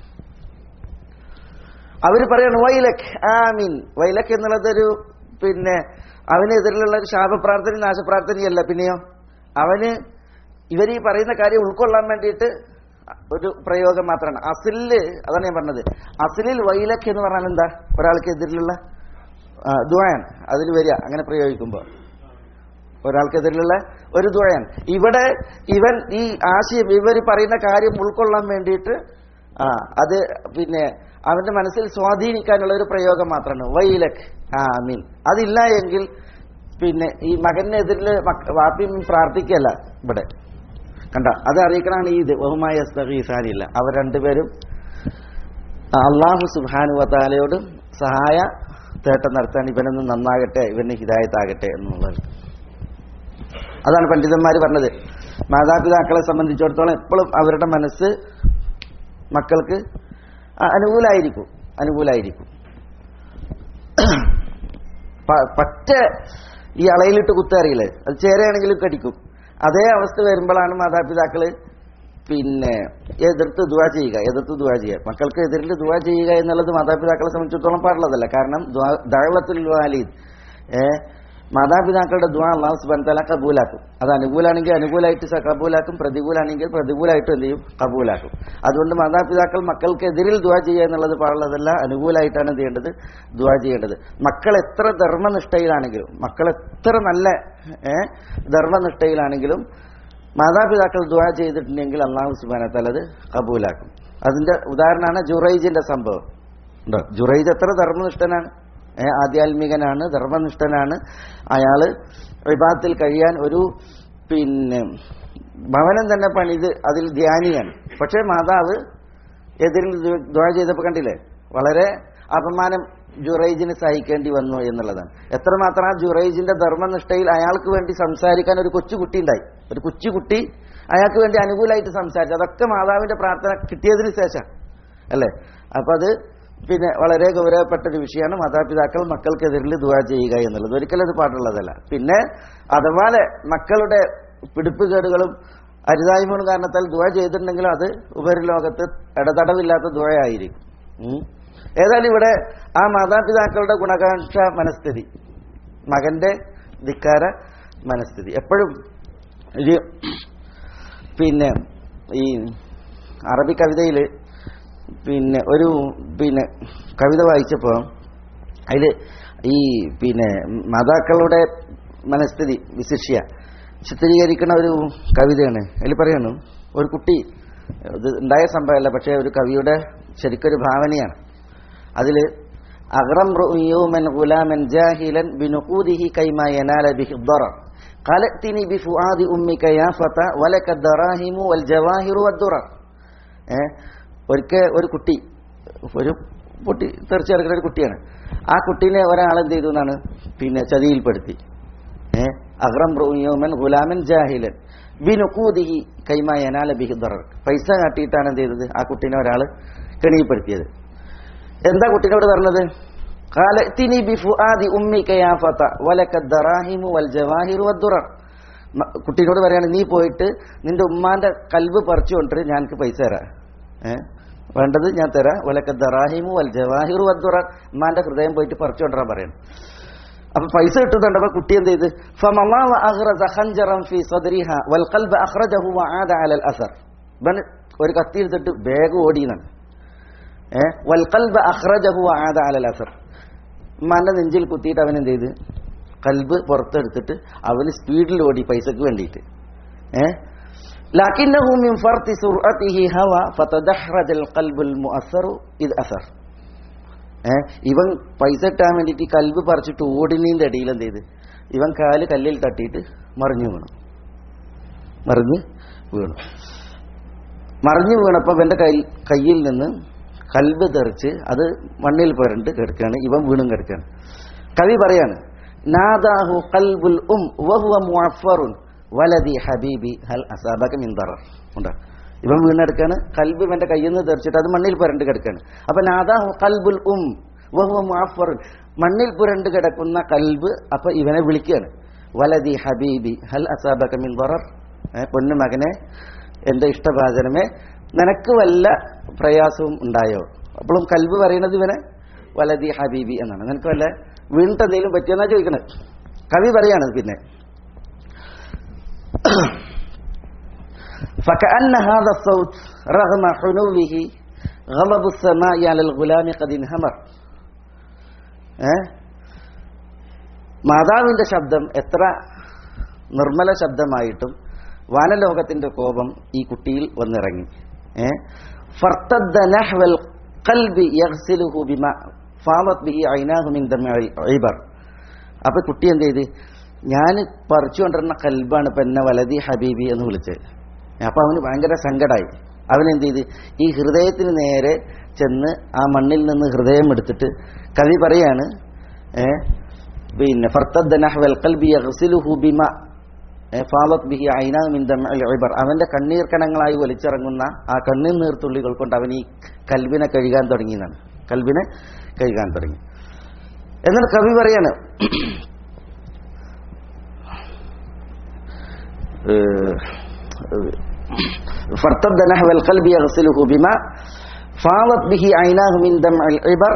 അവര് പറയാണ് വൈലക് ആമീൻ വൈലക് എന്നുള്ളതൊരു പിന്നെ അവനെതിരിലുള്ള ഒരു ശാപപ്രാർത്ഥന നാശപ്രാർത്ഥനയല്ല പിന്നെയോ അവന് ഇവർ ഈ പറയുന്ന കാര്യം ഉൾക്കൊള്ളാൻ വേണ്ടിയിട്ട് ഒരു പ്രയോഗം മാത്രമാണ് അസില് അതാണ് ഞാൻ പറഞ്ഞത് അസിലിൽ വൈലക് എന്ന് പറഞ്ഞാൽ എന്താ ഒരാൾക്ക് എതിരിലുള്ള ദ്വയാണ് അതിൽ വരിക അങ്ങനെ പ്രയോഗിക്കുമ്പോൾ ഒരാൾക്കെതിരിലുള്ള ഒരു ദ്വയാണ് ഇവിടെ ഇവൻ ഈ ആശയം ഇവർ പറയുന്ന കാര്യം ഉൾക്കൊള്ളാൻ വേണ്ടിയിട്ട് ആ അത് പിന്നെ അവന്റെ മനസ്സിൽ സ്വാധീനിക്കാനുള്ള ഒരു പ്രയോഗം മാത്രമാണ് വൈലക് ആമീൻ അതില്ല എങ്കിൽ പിന്നെ ഈ മകനെതിരിൽ വാപ്പിയും പ്രാർത്ഥിക്കല്ല ഇവിടെ കണ്ട അത് അറിയിക്കണാണ് ഈ ഇത് ബഹുമായ സ്തഗീസാനില്ല അവർ രണ്ടുപേരും അള്ളാഹു സുബാനുവത്താലയോട് സഹായ തേട്ടം നടത്താൻ ഇവനൊന്ന് നന്നാകട്ടെ ഇവന് ഹിദായത്താകട്ടെ എന്നുള്ളത് അതാണ് പണ്ഡിതന്മാർ പറഞ്ഞത് മാതാപിതാക്കളെ സംബന്ധിച്ചിടത്തോളം എപ്പോഴും അവരുടെ മനസ്സ് മക്കൾക്ക് അനുകൂലായിരിക്കും അനുകൂലായിരിക്കും പറ്റ ഈ അളയിലിട്ട് കുത്തറിയില്ലേ അത് ചേരയാണെങ്കിലും കടിക്കും അതേ അവസ്ഥ വരുമ്പോഴാണ് മാതാപിതാക്കള് പിന്നെ എതിർത്ത് ദുവാ ചെയ്യുക എതിർത്ത് ദുവാ ചെയ്യുക മക്കൾക്ക് എതിരിൽ ദുവാ ചെയ്യുക എന്നുള്ളത് മാതാപിതാക്കളെ സംബന്ധിച്ചിടത്തോളം പാടുള്ളതല്ല കാരണം ദഴവത്തുൽ വാലിദ് ഏ മാതാപിതാക്കളുടെ ദുവാ അള്ളാഹു സുബാൻ തല കബൂലാക്കും അത് അനുകൂലാണെങ്കിൽ അനുകൂലമായിട്ട് കബൂലാക്കും പ്രതികൂലാണെങ്കിൽ പ്രതികൂലമായിട്ട് എന്ത് ചെയ്യും കബൂലാക്കും അതുകൊണ്ട് മാതാപിതാക്കൾ മക്കൾക്കെതിരിൽ ദുവാ ചെയ്യുക എന്നുള്ളത് പാടുള്ളതല്ല അനുകൂലമായിട്ടാണ് എന്ത് ചെയ്യേണ്ടത് ദുവാ ചെയ്യേണ്ടത് മക്കൾ എത്ര ധർമ്മനിഷ്ഠയിലാണെങ്കിലും മക്കൾ എത്ര നല്ല ഏ ധർമ്മനിഷ്ഠയിലാണെങ്കിലും മാതാപിതാക്കൾ ദുവാ ചെയ്തിട്ടുണ്ടെങ്കിൽ അള്ളാഹു സുബാന തല അത് കബൂലാക്കും അതിന്റെ ഉദാഹരണമാണ് ജുറൈജിന്റെ സംഭവം ഉണ്ടോ ജുറൈജ് എത്ര ധർമ്മനിഷ്ഠനാണ് ആധ്യാത്മികനാണ് ധർമ്മനിഷ്ഠനാണ് അയാള് വിഭാഗത്തിൽ കഴിയാൻ ഒരു പിന്നെ ഭവനം തന്നെ പണിത് അതിൽ ധ്യാനിയാണ് പക്ഷേ മാതാവ് എതിരിൽ ദ്വാ ചെയ്തപ്പോൾ കണ്ടില്ലേ വളരെ അപമാനം ജുറൈജിന് സഹിക്കേണ്ടി വന്നു എന്നുള്ളതാണ് എത്രമാത്രം ആ ജുറൈജിന്റെ ധർമ്മനിഷ്ഠയിൽ അയാൾക്ക് വേണ്ടി സംസാരിക്കാൻ ഒരു കൊച്ചുകുട്ടി ഉണ്ടായി ഒരു കൊച്ചുകുട്ടി അയാൾക്ക് വേണ്ടി അനുകൂലമായിട്ട് സംസാരിച്ചു അതൊക്കെ മാതാവിന്റെ പ്രാർത്ഥന കിട്ടിയതിന് ശേഷം അല്ലേ അപ്പൊ അത് പിന്നെ വളരെ ഗൗരവപ്പെട്ട ഒരു വിഷയമാണ് മാതാപിതാക്കൾ മക്കൾക്കെതിരിൽ ദുവാ ചെയ്യുക എന്നുള്ളത് ഒരിക്കലും അത് പാടുള്ളതല്ല പിന്നെ അഥവാ മക്കളുടെ പിടിപ്പുകേടുകളും അരുതായ്മകളും കാരണത്താൽ ദുവാ ചെയ്തിട്ടുണ്ടെങ്കിലും അത് ഉപരിലോകത്ത് ഇടതടവില്ലാത്ത ദുവയായിരിക്കും ഏതായാലും ഇവിടെ ആ മാതാപിതാക്കളുടെ ഗുണകാംക്ഷ മനസ്ഥിതി മകന്റെ ധിക്കാര മനസ്ഥിതി എപ്പോഴും ഒരു പിന്നെ ഈ അറബി കവിതയിൽ പിന്നെ ഒരു പിന്നെ കവിത വായിച്ചപ്പോൾ അതിൽ ഈ പിന്നെ മാതാക്കളുടെ മനസ്ഥിതി വിശിഷ്യ ചിത്രീകരിക്കുന്ന ഒരു കവിതയാണ് അതിൽ പറയുന്നു ഒരു കുട്ടി ഇത് ഉണ്ടായ സംഭവമല്ല പക്ഷേ ഒരു കവിയുടെ ശരിക്കൊരു ഭാവനയാണ് അതിൽ അഗ്രം റുയൂമൻ ഗുലാമൻ ജാഹിലൻ ബിനുഖൂദിഹി കൈമാ യനാല ബിഹി ضرر قالتني بفؤاد امك يا فتى ولك الدراهم والجواهر والدرر ഏ ഒരിക്കൽ ഒരു കുട്ടി ഒരു കുട്ടി തെറിച്ച് കിടക്കുന്ന ഒരു കുട്ടിയാണ് ആ കുട്ടീനെ ഒരാൾ എന്ത് ചെയ്തു എന്നാണ് പിന്നെ ചതിയിൽപ്പെടുത്തി ഏ അഗ്രം റുയൂമൻ ഗുലാമൻ ജാഹിലൻ ബിനുഖൂദിഹി കൈമാ യനാല ബിഹി ضرر പൈസ കാട്ടിയിട്ടാണ് എന്ത് ചെയ്തത് ആ കുട്ടീനെ ഒരാൾ കെണിയിൽപ്പെടുത്തിയത് എന്താ കുട്ടീനോട് പറഞ്ഞത് قالتني بفؤاد امك يا فتى ولك الدراهم والجواهر والدرر മ- കുട്ടീനോട് പറയാണ് നീ പോയിട്ട് നിന്റെ ഉമ്മാന്റെ കൽബ് പറിച്ചു കൊണ്ടിട്ട് ഞാൻ എനിക്ക് പൈസ തരാം ഏ വേണ്ടത് ഞാൻ തരാം വലക്ക ദറാഹിമു വൽ ജവാഹിറു വദ്ദുറ ഉമ്മാന്റെ ഹൃദയം പോയിട്ട് പറിച്ചു കൊണ്ടുവരാൻ പറയണം അപ്പൊ പൈസ കിട്ടുന്നുണ്ടപ്പോ കുട്ടി എന്ത് ചെയ്ത് فمضى وأغرز خنجرا في صدرها والقلب أخرجه وعاد على الأثر ഇവൻ ഒരു കത്തി എടുത്തിട്ട് വേഗം ഓടിയെന്നാണ് ഏഹ് വൽക്കൽബ് അഖ്റജഹു ആദ അലൽ അസർ ഉമ്മാന്റെ നെഞ്ചിൽ കുത്തിയിട്ട് അവൻ എന്ത് ചെയ്ത് കൽബ് പുറത്തെടുത്തിട്ട് അവന് സ്പീഡിൽ ഓടി പൈസക്ക് വേണ്ടിയിട്ട് ഏഹ് لكنه من فرط سرعته هوى فتدحرج القلب المؤثر إذ أثر ഏഹ് ഇവൻ പൈസ ഇട്ടാൻ വേണ്ടിയിട്ട് ഈ കൽബ് പറിച്ചിട്ട് ഓടിനീന്റെ ഇടയിൽ എന്ത് ചെയ്ത് ഇവൻ കാല് കല്ലിൽ തട്ടിയിട്ട് മറിഞ്ഞു വീണു മറിഞ്ഞ് വീണു മറിഞ്ഞു വീണപ്പോൾ ഇവന്റെ കൈ കയ്യിൽ നിന്ന് കൽബ് തെറിച്ച് അത് മണ്ണിൽ പുരണ്ട് കിടക്കുകയാണ് ഇവൻ വീണും കിടക്കുകയാണ് കവി പറയാണ് നാദാഹു കൽബുൽ ഉം വഹുവ മുഅഫറുൻ വലദി ഹബീബി ഹൽ അസാബക മിൻ ദറർ ഉണ്ടോ ഇവൻ വീണെടുക്കാണ് കൽബ് ഇവന്റെ കയ്യിൽ നിന്ന് തെറിച്ചിട്ട് അത് മണ്ണിൽ പുരണ്ട് കിടക്കുകയാണ് അപ്പൊ നാദാഹു കൽബുൽ ഉം വഹുവ മുഅഫറുൻ മണ്ണിൽ പുരണ്ട് കിടക്കുന്ന കൽബ് അപ്പൊ ഇവനെ വിളിക്കുകയാണ് വലദി ഹബീബി ഹൽ അസാബക മിൻ ദറർ ഏ, പൊന്നു മകനെ എന്റെ ഇഷ്ടഭാചനമേ നിനക്ക് വല്ല പ്രയാസവും ഉണ്ടായോ അപ്പോഴും കൽബ് പറയുന്നത് ഇവനെ വലതി ഹബീബി എന്നാണ് നിനക്ക് വല്ല വീണിട്ട് എന്തെങ്കിലും പറ്റിയെന്നാ ചോദിക്കണത് കവി പറയാണ് പിന്നെ فكأن هذا الصوت رغم حنوه غضب السماء على الغلام قد انهمر ഏ മാതാവിന്റെ ശബ്ദം എത്ര നിർമ്മല ശബ്ദമായിട്ടും വാനലോകത്തിന്റെ കോപം ഈ കുട്ടിയിൽ വന്നിറങ്ങി ഏ ഫർത്തദ്ദ നഹ്വൽ ഖൽബി യഗ്സിലുഹു ബിമാ ഫാമത് ബിഹി ഐനാഹു മിൻ ദമഇ ഇബർ അപ്പൊ കുട്ടി എന്ത് ചെയ്ത് ഞാൻ പറിച്ചുകൊണ്ടിരുന്ന കൽബാണ് ഇപ്പൊ എന്നെ വലതി ഹബീബി എന്ന് വിളിച്ചത് അപ്പൊ അവന് ഭയങ്കര സങ്കടമായി അവൻ എന്ത് ചെയ്ത് ഈ ഹൃദയത്തിന് നേരെ ചെന്ന് ആ മണ്ണിൽ നിന്ന് ഹൃദയം എടുത്തിട്ട് കവി പറയാണ് ഏ പിന്നെ ഫർത്തദ്ദ നഹ്വൽ ഖൽബി യഗ്സിലുഹു ബിമാ ഫാലത് ബിഹി ഐന മിൻ ദമഇൽ ഇബർ അവന്റെ കണ്ണീർ കണങ്ങളായി വലിച്ചിറങ്ങുന്ന ആ കണ്ണീർ നീർത്തുള്ളികൾ കൊണ്ട് അവൻ ഈ കൽബിനെ കഴുകാൻ തുടങ്ങിയതാണ് കൽബിനെ കഴുകാൻ തുടങ്ങി എന്നിട്ട് കവി പറയാണ് فارتد نحو القلب يغسله بماء فاضت به عيناه من دمع العبر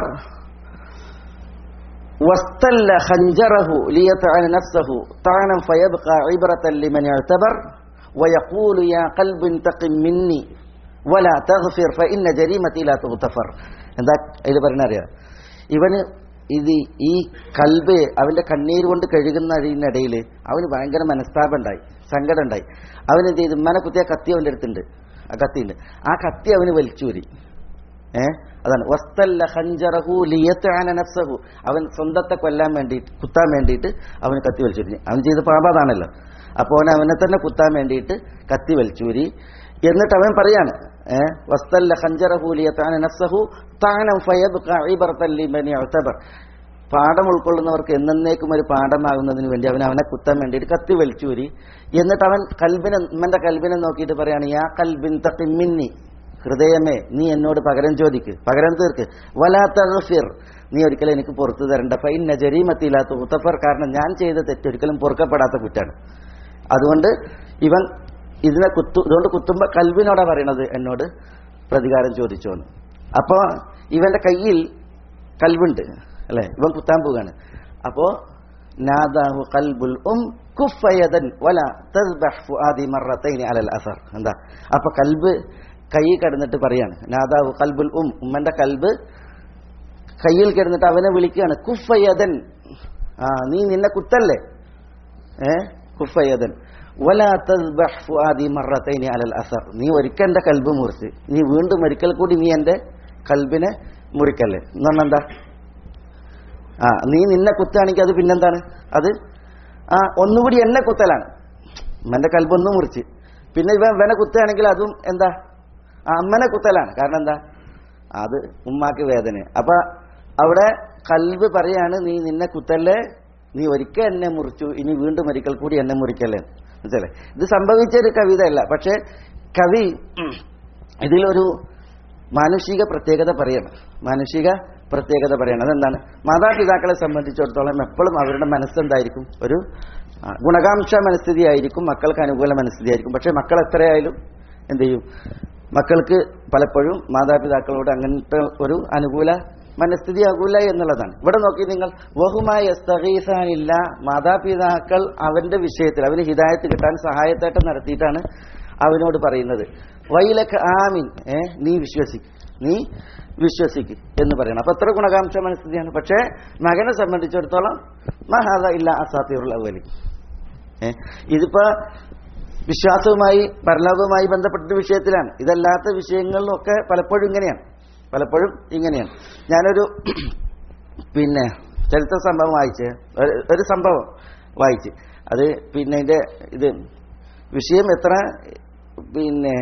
واستل خنجره ليطعن نفسه طعنا فيبقى عبرة لمن اعتبر ويقول يا قلب انتقم مني ولا تغفر فإن جريمتي لا تغتفر എന്താ ഇത് പറഞ്ഞറിയാം ഇവന് ഇത് ഈ കൽബ് അവന്റെ കണ്ണീര് കൊണ്ട് കഴുകുന്ന അതിനിടയിൽ അവന് ഭയങ്കര മനസ്താപം ഉണ്ടായി സങ്കടം ഉണ്ടായി അവൻ എന്ത് ചെയ്തു ഉമ്മനെ കുത്തിയ കത്തി അവന്റെ അടുത്തുണ്ട് ആ കത്തിയുണ്ട് ആ കത്തി അവന് വലിച്ചൂരി ഏ അതാണ് വസ്തല്ല ഹഞ്ചറഹു ലിയത്താന നഫ്സഹു അവൻ സ്വന്തത്തെ കൊല്ലാൻ വേണ്ടിയിട്ട് കുത്താൻ വേണ്ടിയിട്ട് അവന് കത്തി വലിച്ചൂരി അവൻ ചെയ്ത പാപാതാണല്ലോ അപ്പോൾ അവൻ അവനെ തന്നെ കുത്താൻ വേണ്ടിയിട്ട് കത്തി വലിച്ചൂരി എന്നിട്ട് അവൻ പറയാണ് ഏ വസ്തല്ല ഹഞ്ചറഹു ലിയത്താന നഫ്സഹു താനം ഫയബ്ഖ ഇബറത്തൻ ലിമൻ യഅ്തബർ പാഠം ഉൾക്കൊള്ളുന്നവർക്ക് എന്നേക്കും ഒരു പാഠമാകുന്നതിന് വേണ്ടി അവൻ അവനെ കുത്താൻ വേണ്ടിയിട്ട് കത്തി വലിച്ചൂരി എന്നിട്ട് അവൻ കൽബിനെ ഉമ്മന്റെ കൽബിനെ നോക്കിയിട്ട് പറയാണ് യാ കൽബിൻ തഖിമ്മിന്നി ഹൃദയമേ നീ എന്നോട് പകരം ചോദിക്ക് പകരം തീർക്ക് വലാ തഗ്ഫിർ നീ ഒരിക്കലും എനിക്ക് പുറത്തു തരണ്ട ഫൈന ജരീമത്തിയില്ലാത്ത ഉത്തഫർ കാരണം ഞാൻ ചെയ്ത തെറ്റ് ഒരിക്കലും പൊറുക്കപ്പെടാത്ത കുറ്റാണ് അതുകൊണ്ട് ഇവൻ ഇതിനെ കുത്തു ഇതുകൊണ്ട് കുത്തുമ്പോ കൽബിനോടാ പറയണത് എന്നോട് പ്രതികാരം ചോദിച്ചു എന്ന് അപ്പോ ഇവന്റെ കയ്യിൽ കൽബുണ്ട് അല്ലെ ഇവൻ കുത്താൻ പോവുകയാണ് അപ്പോ നാദാഹു കൽബുൽ ഉം കുഫയദൻ വല തസ്ബഹ് ഫുആദി മറത്തൈനി അലൽ അസർ എന്താ അപ്പൊ കൽബ് കൈ കിടന്നിട്ട് പറയാണ് നാദാഹു കൽബുൽ ഉം ഉമ്മന്റെ കൽബ് കയ്യിൽ കിടന്നിട്ട് അവനെ വിളിക്കുകയാണ് കുഫയദൻ ആ നീ നിന്നെ കുത്തല്ലേ ഏ കുഫയദൻ വലാ തസ്ബഹ് ഫുആദി മറത്തൈനി അലൽ അസർ നീ ഒരിക്കൽ എൻ്റെ കൽബ് മുറിച്ച് നീ വീണ്ടും ഒരിക്കൽ കൂടി നീ എൻ്റെ കൽബിനെ മുറിക്കല്ലേ എന്ന് പറഞ്ഞാൽ എന്താ ആ നീ നിന്നെ കുത്താണെങ്കിൽ അത് പിന്നെന്താണ് അത് ആ ഒന്നുകൂടി എന്നെ കുത്തലാണ് എൻ്റെ കൽബൊന്നും മുറിച്ച് പിന്നെ ഇവൻ ഇവനെ കുത്തുകയാണെങ്കിൽ അതും എന്താ ആ അമ്മനെ കുത്തലാണ് കാരണം എന്താ അത് ഉമ്മാക്ക് വേദന അപ്പൊ അവിടെ കൽബ് പറയാണ് നീ നിന്നെ കുത്തല്ലേ നീ ഒരിക്കൽ എന്നെ മുറിച്ചു ഇനി വീണ്ടും ഒരിക്കൽ കൂടി എന്നെ മുറിക്കല്ലേ മനസ്സിലെ ഇത് സംഭവിച്ച ഒരു കവിതയല്ല പക്ഷെ കവി ഇതിലൊരു മാനുഷിക പ്രത്യേകത പറയണം മാനുഷിക പ്രത്യേകത പറയണം അതെന്താണ് മാതാപിതാക്കളെ സംബന്ധിച്ചിടത്തോളം എപ്പോഴും അവരുടെ മനസ്സെന്തായിരിക്കും ഒരു ആ, ഗുണകാംക്ഷ മനസ്ഥിതി ആയിരിക്കും മക്കൾക്ക് അനുകൂല മനസ്ഥിതി ആയിരിക്കും പക്ഷെ മക്കൾ എത്രയായാലും എന്ത് ചെയ്യും മക്കൾക്ക് പലപ്പോഴും മാതാപിതാക്കളോട് അങ്ങനത്തെ ഒരു അനുകൂല മനസ്ഥിതി ആകൂല എന്നുള്ളതാണ് ഇവിടെ നോക്കി നിങ്ങൾ വഹുമായി എസ്തീസാനില്ല മാതാപിതാക്കൾ അവന്റെ വിഷയത്തിൽ അവന് ഹിദായത്ത് കിട്ടാൻ സഹായത്തേട്ടം നടത്തിയിട്ടാണ് അവനോട് പറയുന്നത് വൈലക്ക് ആമിൻ ഏ നീ വിശ്വസിക്ക് നീ വിശ്വസിക്ക് എന്ന് പറയണം അപ്പൊ എത്ര ഗുണകാംക്ഷ മനസ്ഥിതിയാണ് പക്ഷേ മകനെ സംബന്ധിച്ചിടത്തോളം മഹാദ ഇല്ല അസാത്തിയുള്ള അവലി ഏ ഇതിപ്പോ വിശ്വാസവുമായി പരലോകവുമായി ബന്ധപ്പെട്ട വിഷയത്തിലാണ് ഇതല്ലാത്ത വിഷയങ്ങളിലൊക്കെ പലപ്പോഴും ഇങ്ങനെയാണ് പലപ്പോഴും ഇങ്ങനെയാണ് ഞാനൊരു പിന്നെ ചരിത്ര സംഭവം വായിച്ച് ഒരു- ഒരു സംഭവം വായിച്ച് അത് പിന്നെ ഇതിന്റെ ഇത് വിഷയം എത്ര പിന്നെ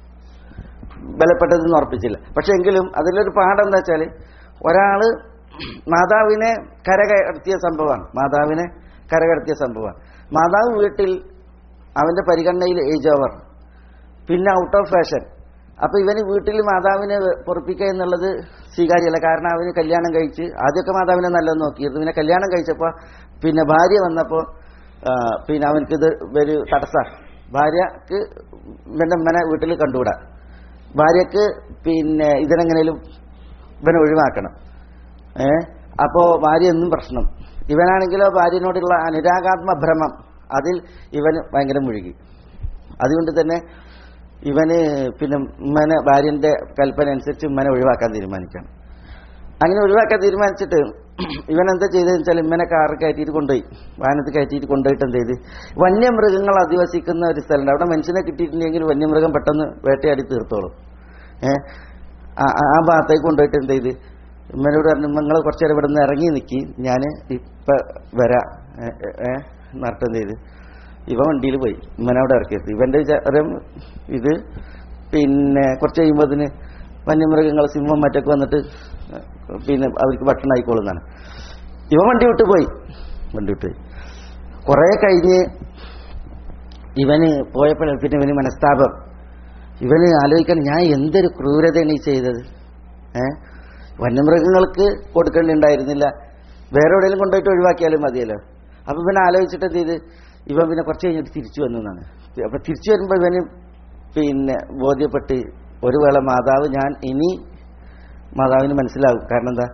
ബലപ്പെട്ടതെന്ന് ഉറപ്പിച്ചില്ല പക്ഷെ എങ്കിലും അതിലൊരു പാഠം എന്താ വെച്ചാൽ ഒരാള് മാതാവിനെ കരകടത്തിയ സംഭവമാണ് മാതാവിനെ കരകടത്തിയ സംഭവമാണ് മാതാവ് വീട്ടിൽ അവന്റെ പരിഗണനയിൽ ഏജ് ഓവർ പിന്നെ ഔട്ട് ഓഫ് ഫാഷൻ അപ്പൊ ഇവന് വീട്ടിൽ മാതാവിനെ പൊറപ്പിക്കുക എന്നുള്ളത് സ്വീകാര്യമല്ല കാരണം അവന് കല്യാണം കഴിച്ച് ആദ്യമൊക്കെ മാതാവിനെ നല്ലത് നോക്കിയിരുന്നു പിന്നെ കല്യാണം കഴിച്ചപ്പോൾ പിന്നെ ഭാര്യ വന്നപ്പോൾ പിന്നെ അവനക്കിത് ഒരു തടസ്സ ഭാര്യക്ക് ഇവന്റെ ഉമ്മനെ വീട്ടിൽ കണ്ടുകൂടാ ഭാര്യക്ക് പിന്നെ ഇതിനെങ്ങനെയും ഇവനെ ഒഴിവാക്കണം ഏ അപ്പോ ഭാര്യ എന്നും പ്രശ്നം ഇവനാണെങ്കിലോ ഭാര്യനോടുള്ള അനുരാഗാത്മ ഭ്രമം അതിൽ ഇവന് ഭയങ്കര മുഴുകി അതുകൊണ്ട് തന്നെ ഇവന് പിന്നെ ഉമ്മനെ ഭാര്യന്റെ കൽപ്പന അനുസരിച്ച് ഉമ്മനെ ഒഴിവാക്കാൻ തീരുമാനിക്കണം അങ്ങനെ ഒഴിവാക്കാൻ തീരുമാനിച്ചിട്ട് ഇവൻ എന്താ ചെയ്തതെന്ന് വെച്ചാൽ ഇമ്മനെ കാറ് കയറ്റിയിട്ട് കൊണ്ടുപോയി വാഹനത്തിൽ കയറ്റിയിട്ട് കൊണ്ടുപോയിട്ട് എന്ത് ചെയ്ത് വന്യമൃഗങ്ങൾ അധിവസിക്കുന്ന ഒരു സ്ഥലമുണ്ട് അവിടെ മനുഷ്യനെ കിട്ടിയിട്ടില്ലെങ്കിൽ വന്യമൃഗം പെട്ടെന്ന് വേട്ടയാടി തീർത്തോളും ഏഹ് ആ ഭാഗത്തേക്ക് കൊണ്ടുപോയിട്ട് എന്ത് ചെയ്ത് ഉമ്മനോട് പറഞ്ഞു നിങ്ങൾ കുറച്ചു നേരം ഇവിടെ നിന്ന് ഇറങ്ങി നിൽക്കി ഞാൻ ഇപ്പൊ വരാം ഏഹ് നർട്ടം എന്ത് ചെയ്ത് ഇവ വണ്ടിയിൽ പോയി ഉമ്മനവിടെ ഇറക്കിയത് ഇവന്റെ വിചാരം ഇത് പിന്നെ കുറച്ച് കഴിയുമ്പോഴത്തിന് വന്യമൃഗങ്ങൾ സിംഹം മറ്റൊക്കെ വന്നിട്ട് പിന്നെ അവർക്ക് ഭക്ഷണം ആയിക്കോളുന്നാണ് ഇവ വണ്ടി വിട്ട് പോയി വണ്ടി വിട്ട് പോയി കുറെ കഴിഞ്ഞ് ഇവന് പോയപ്പോൾ പിന്നെ ഇവന് മനസ്താപം ഇവന് ആലോചിക്കാൻ ഞാൻ എന്തൊരു ക്രൂരതയാണ് ഈ ചെയ്തത് ഏ വന്യമൃഗങ്ങൾക്ക് കൊടുക്കേണ്ടിണ്ടായിരുന്നില്ല വേറെ എവിടെയെങ്കിലും കൊണ്ടുപോയിട്ട് ഒഴിവാക്കിയാലും മതിയല്ലോ അപ്പൊ ഇവനെ ആലോചിച്ചിട്ട് എന്ത് ചെയ്ത് ഇവൻ പിന്നെ കുറച്ച് കഴിഞ്ഞിട്ട് തിരിച്ചു വന്നു എന്നാണ് അപ്പൊ തിരിച്ചു വരുമ്പോൾ ഇവന് പിന്നെ ബോധ്യപ്പെട്ട് ഒരു വേള മാതാവ് ഞാൻ ഇനി മാതാവിന് മനസ്സിലാവും കാരണം എന്താ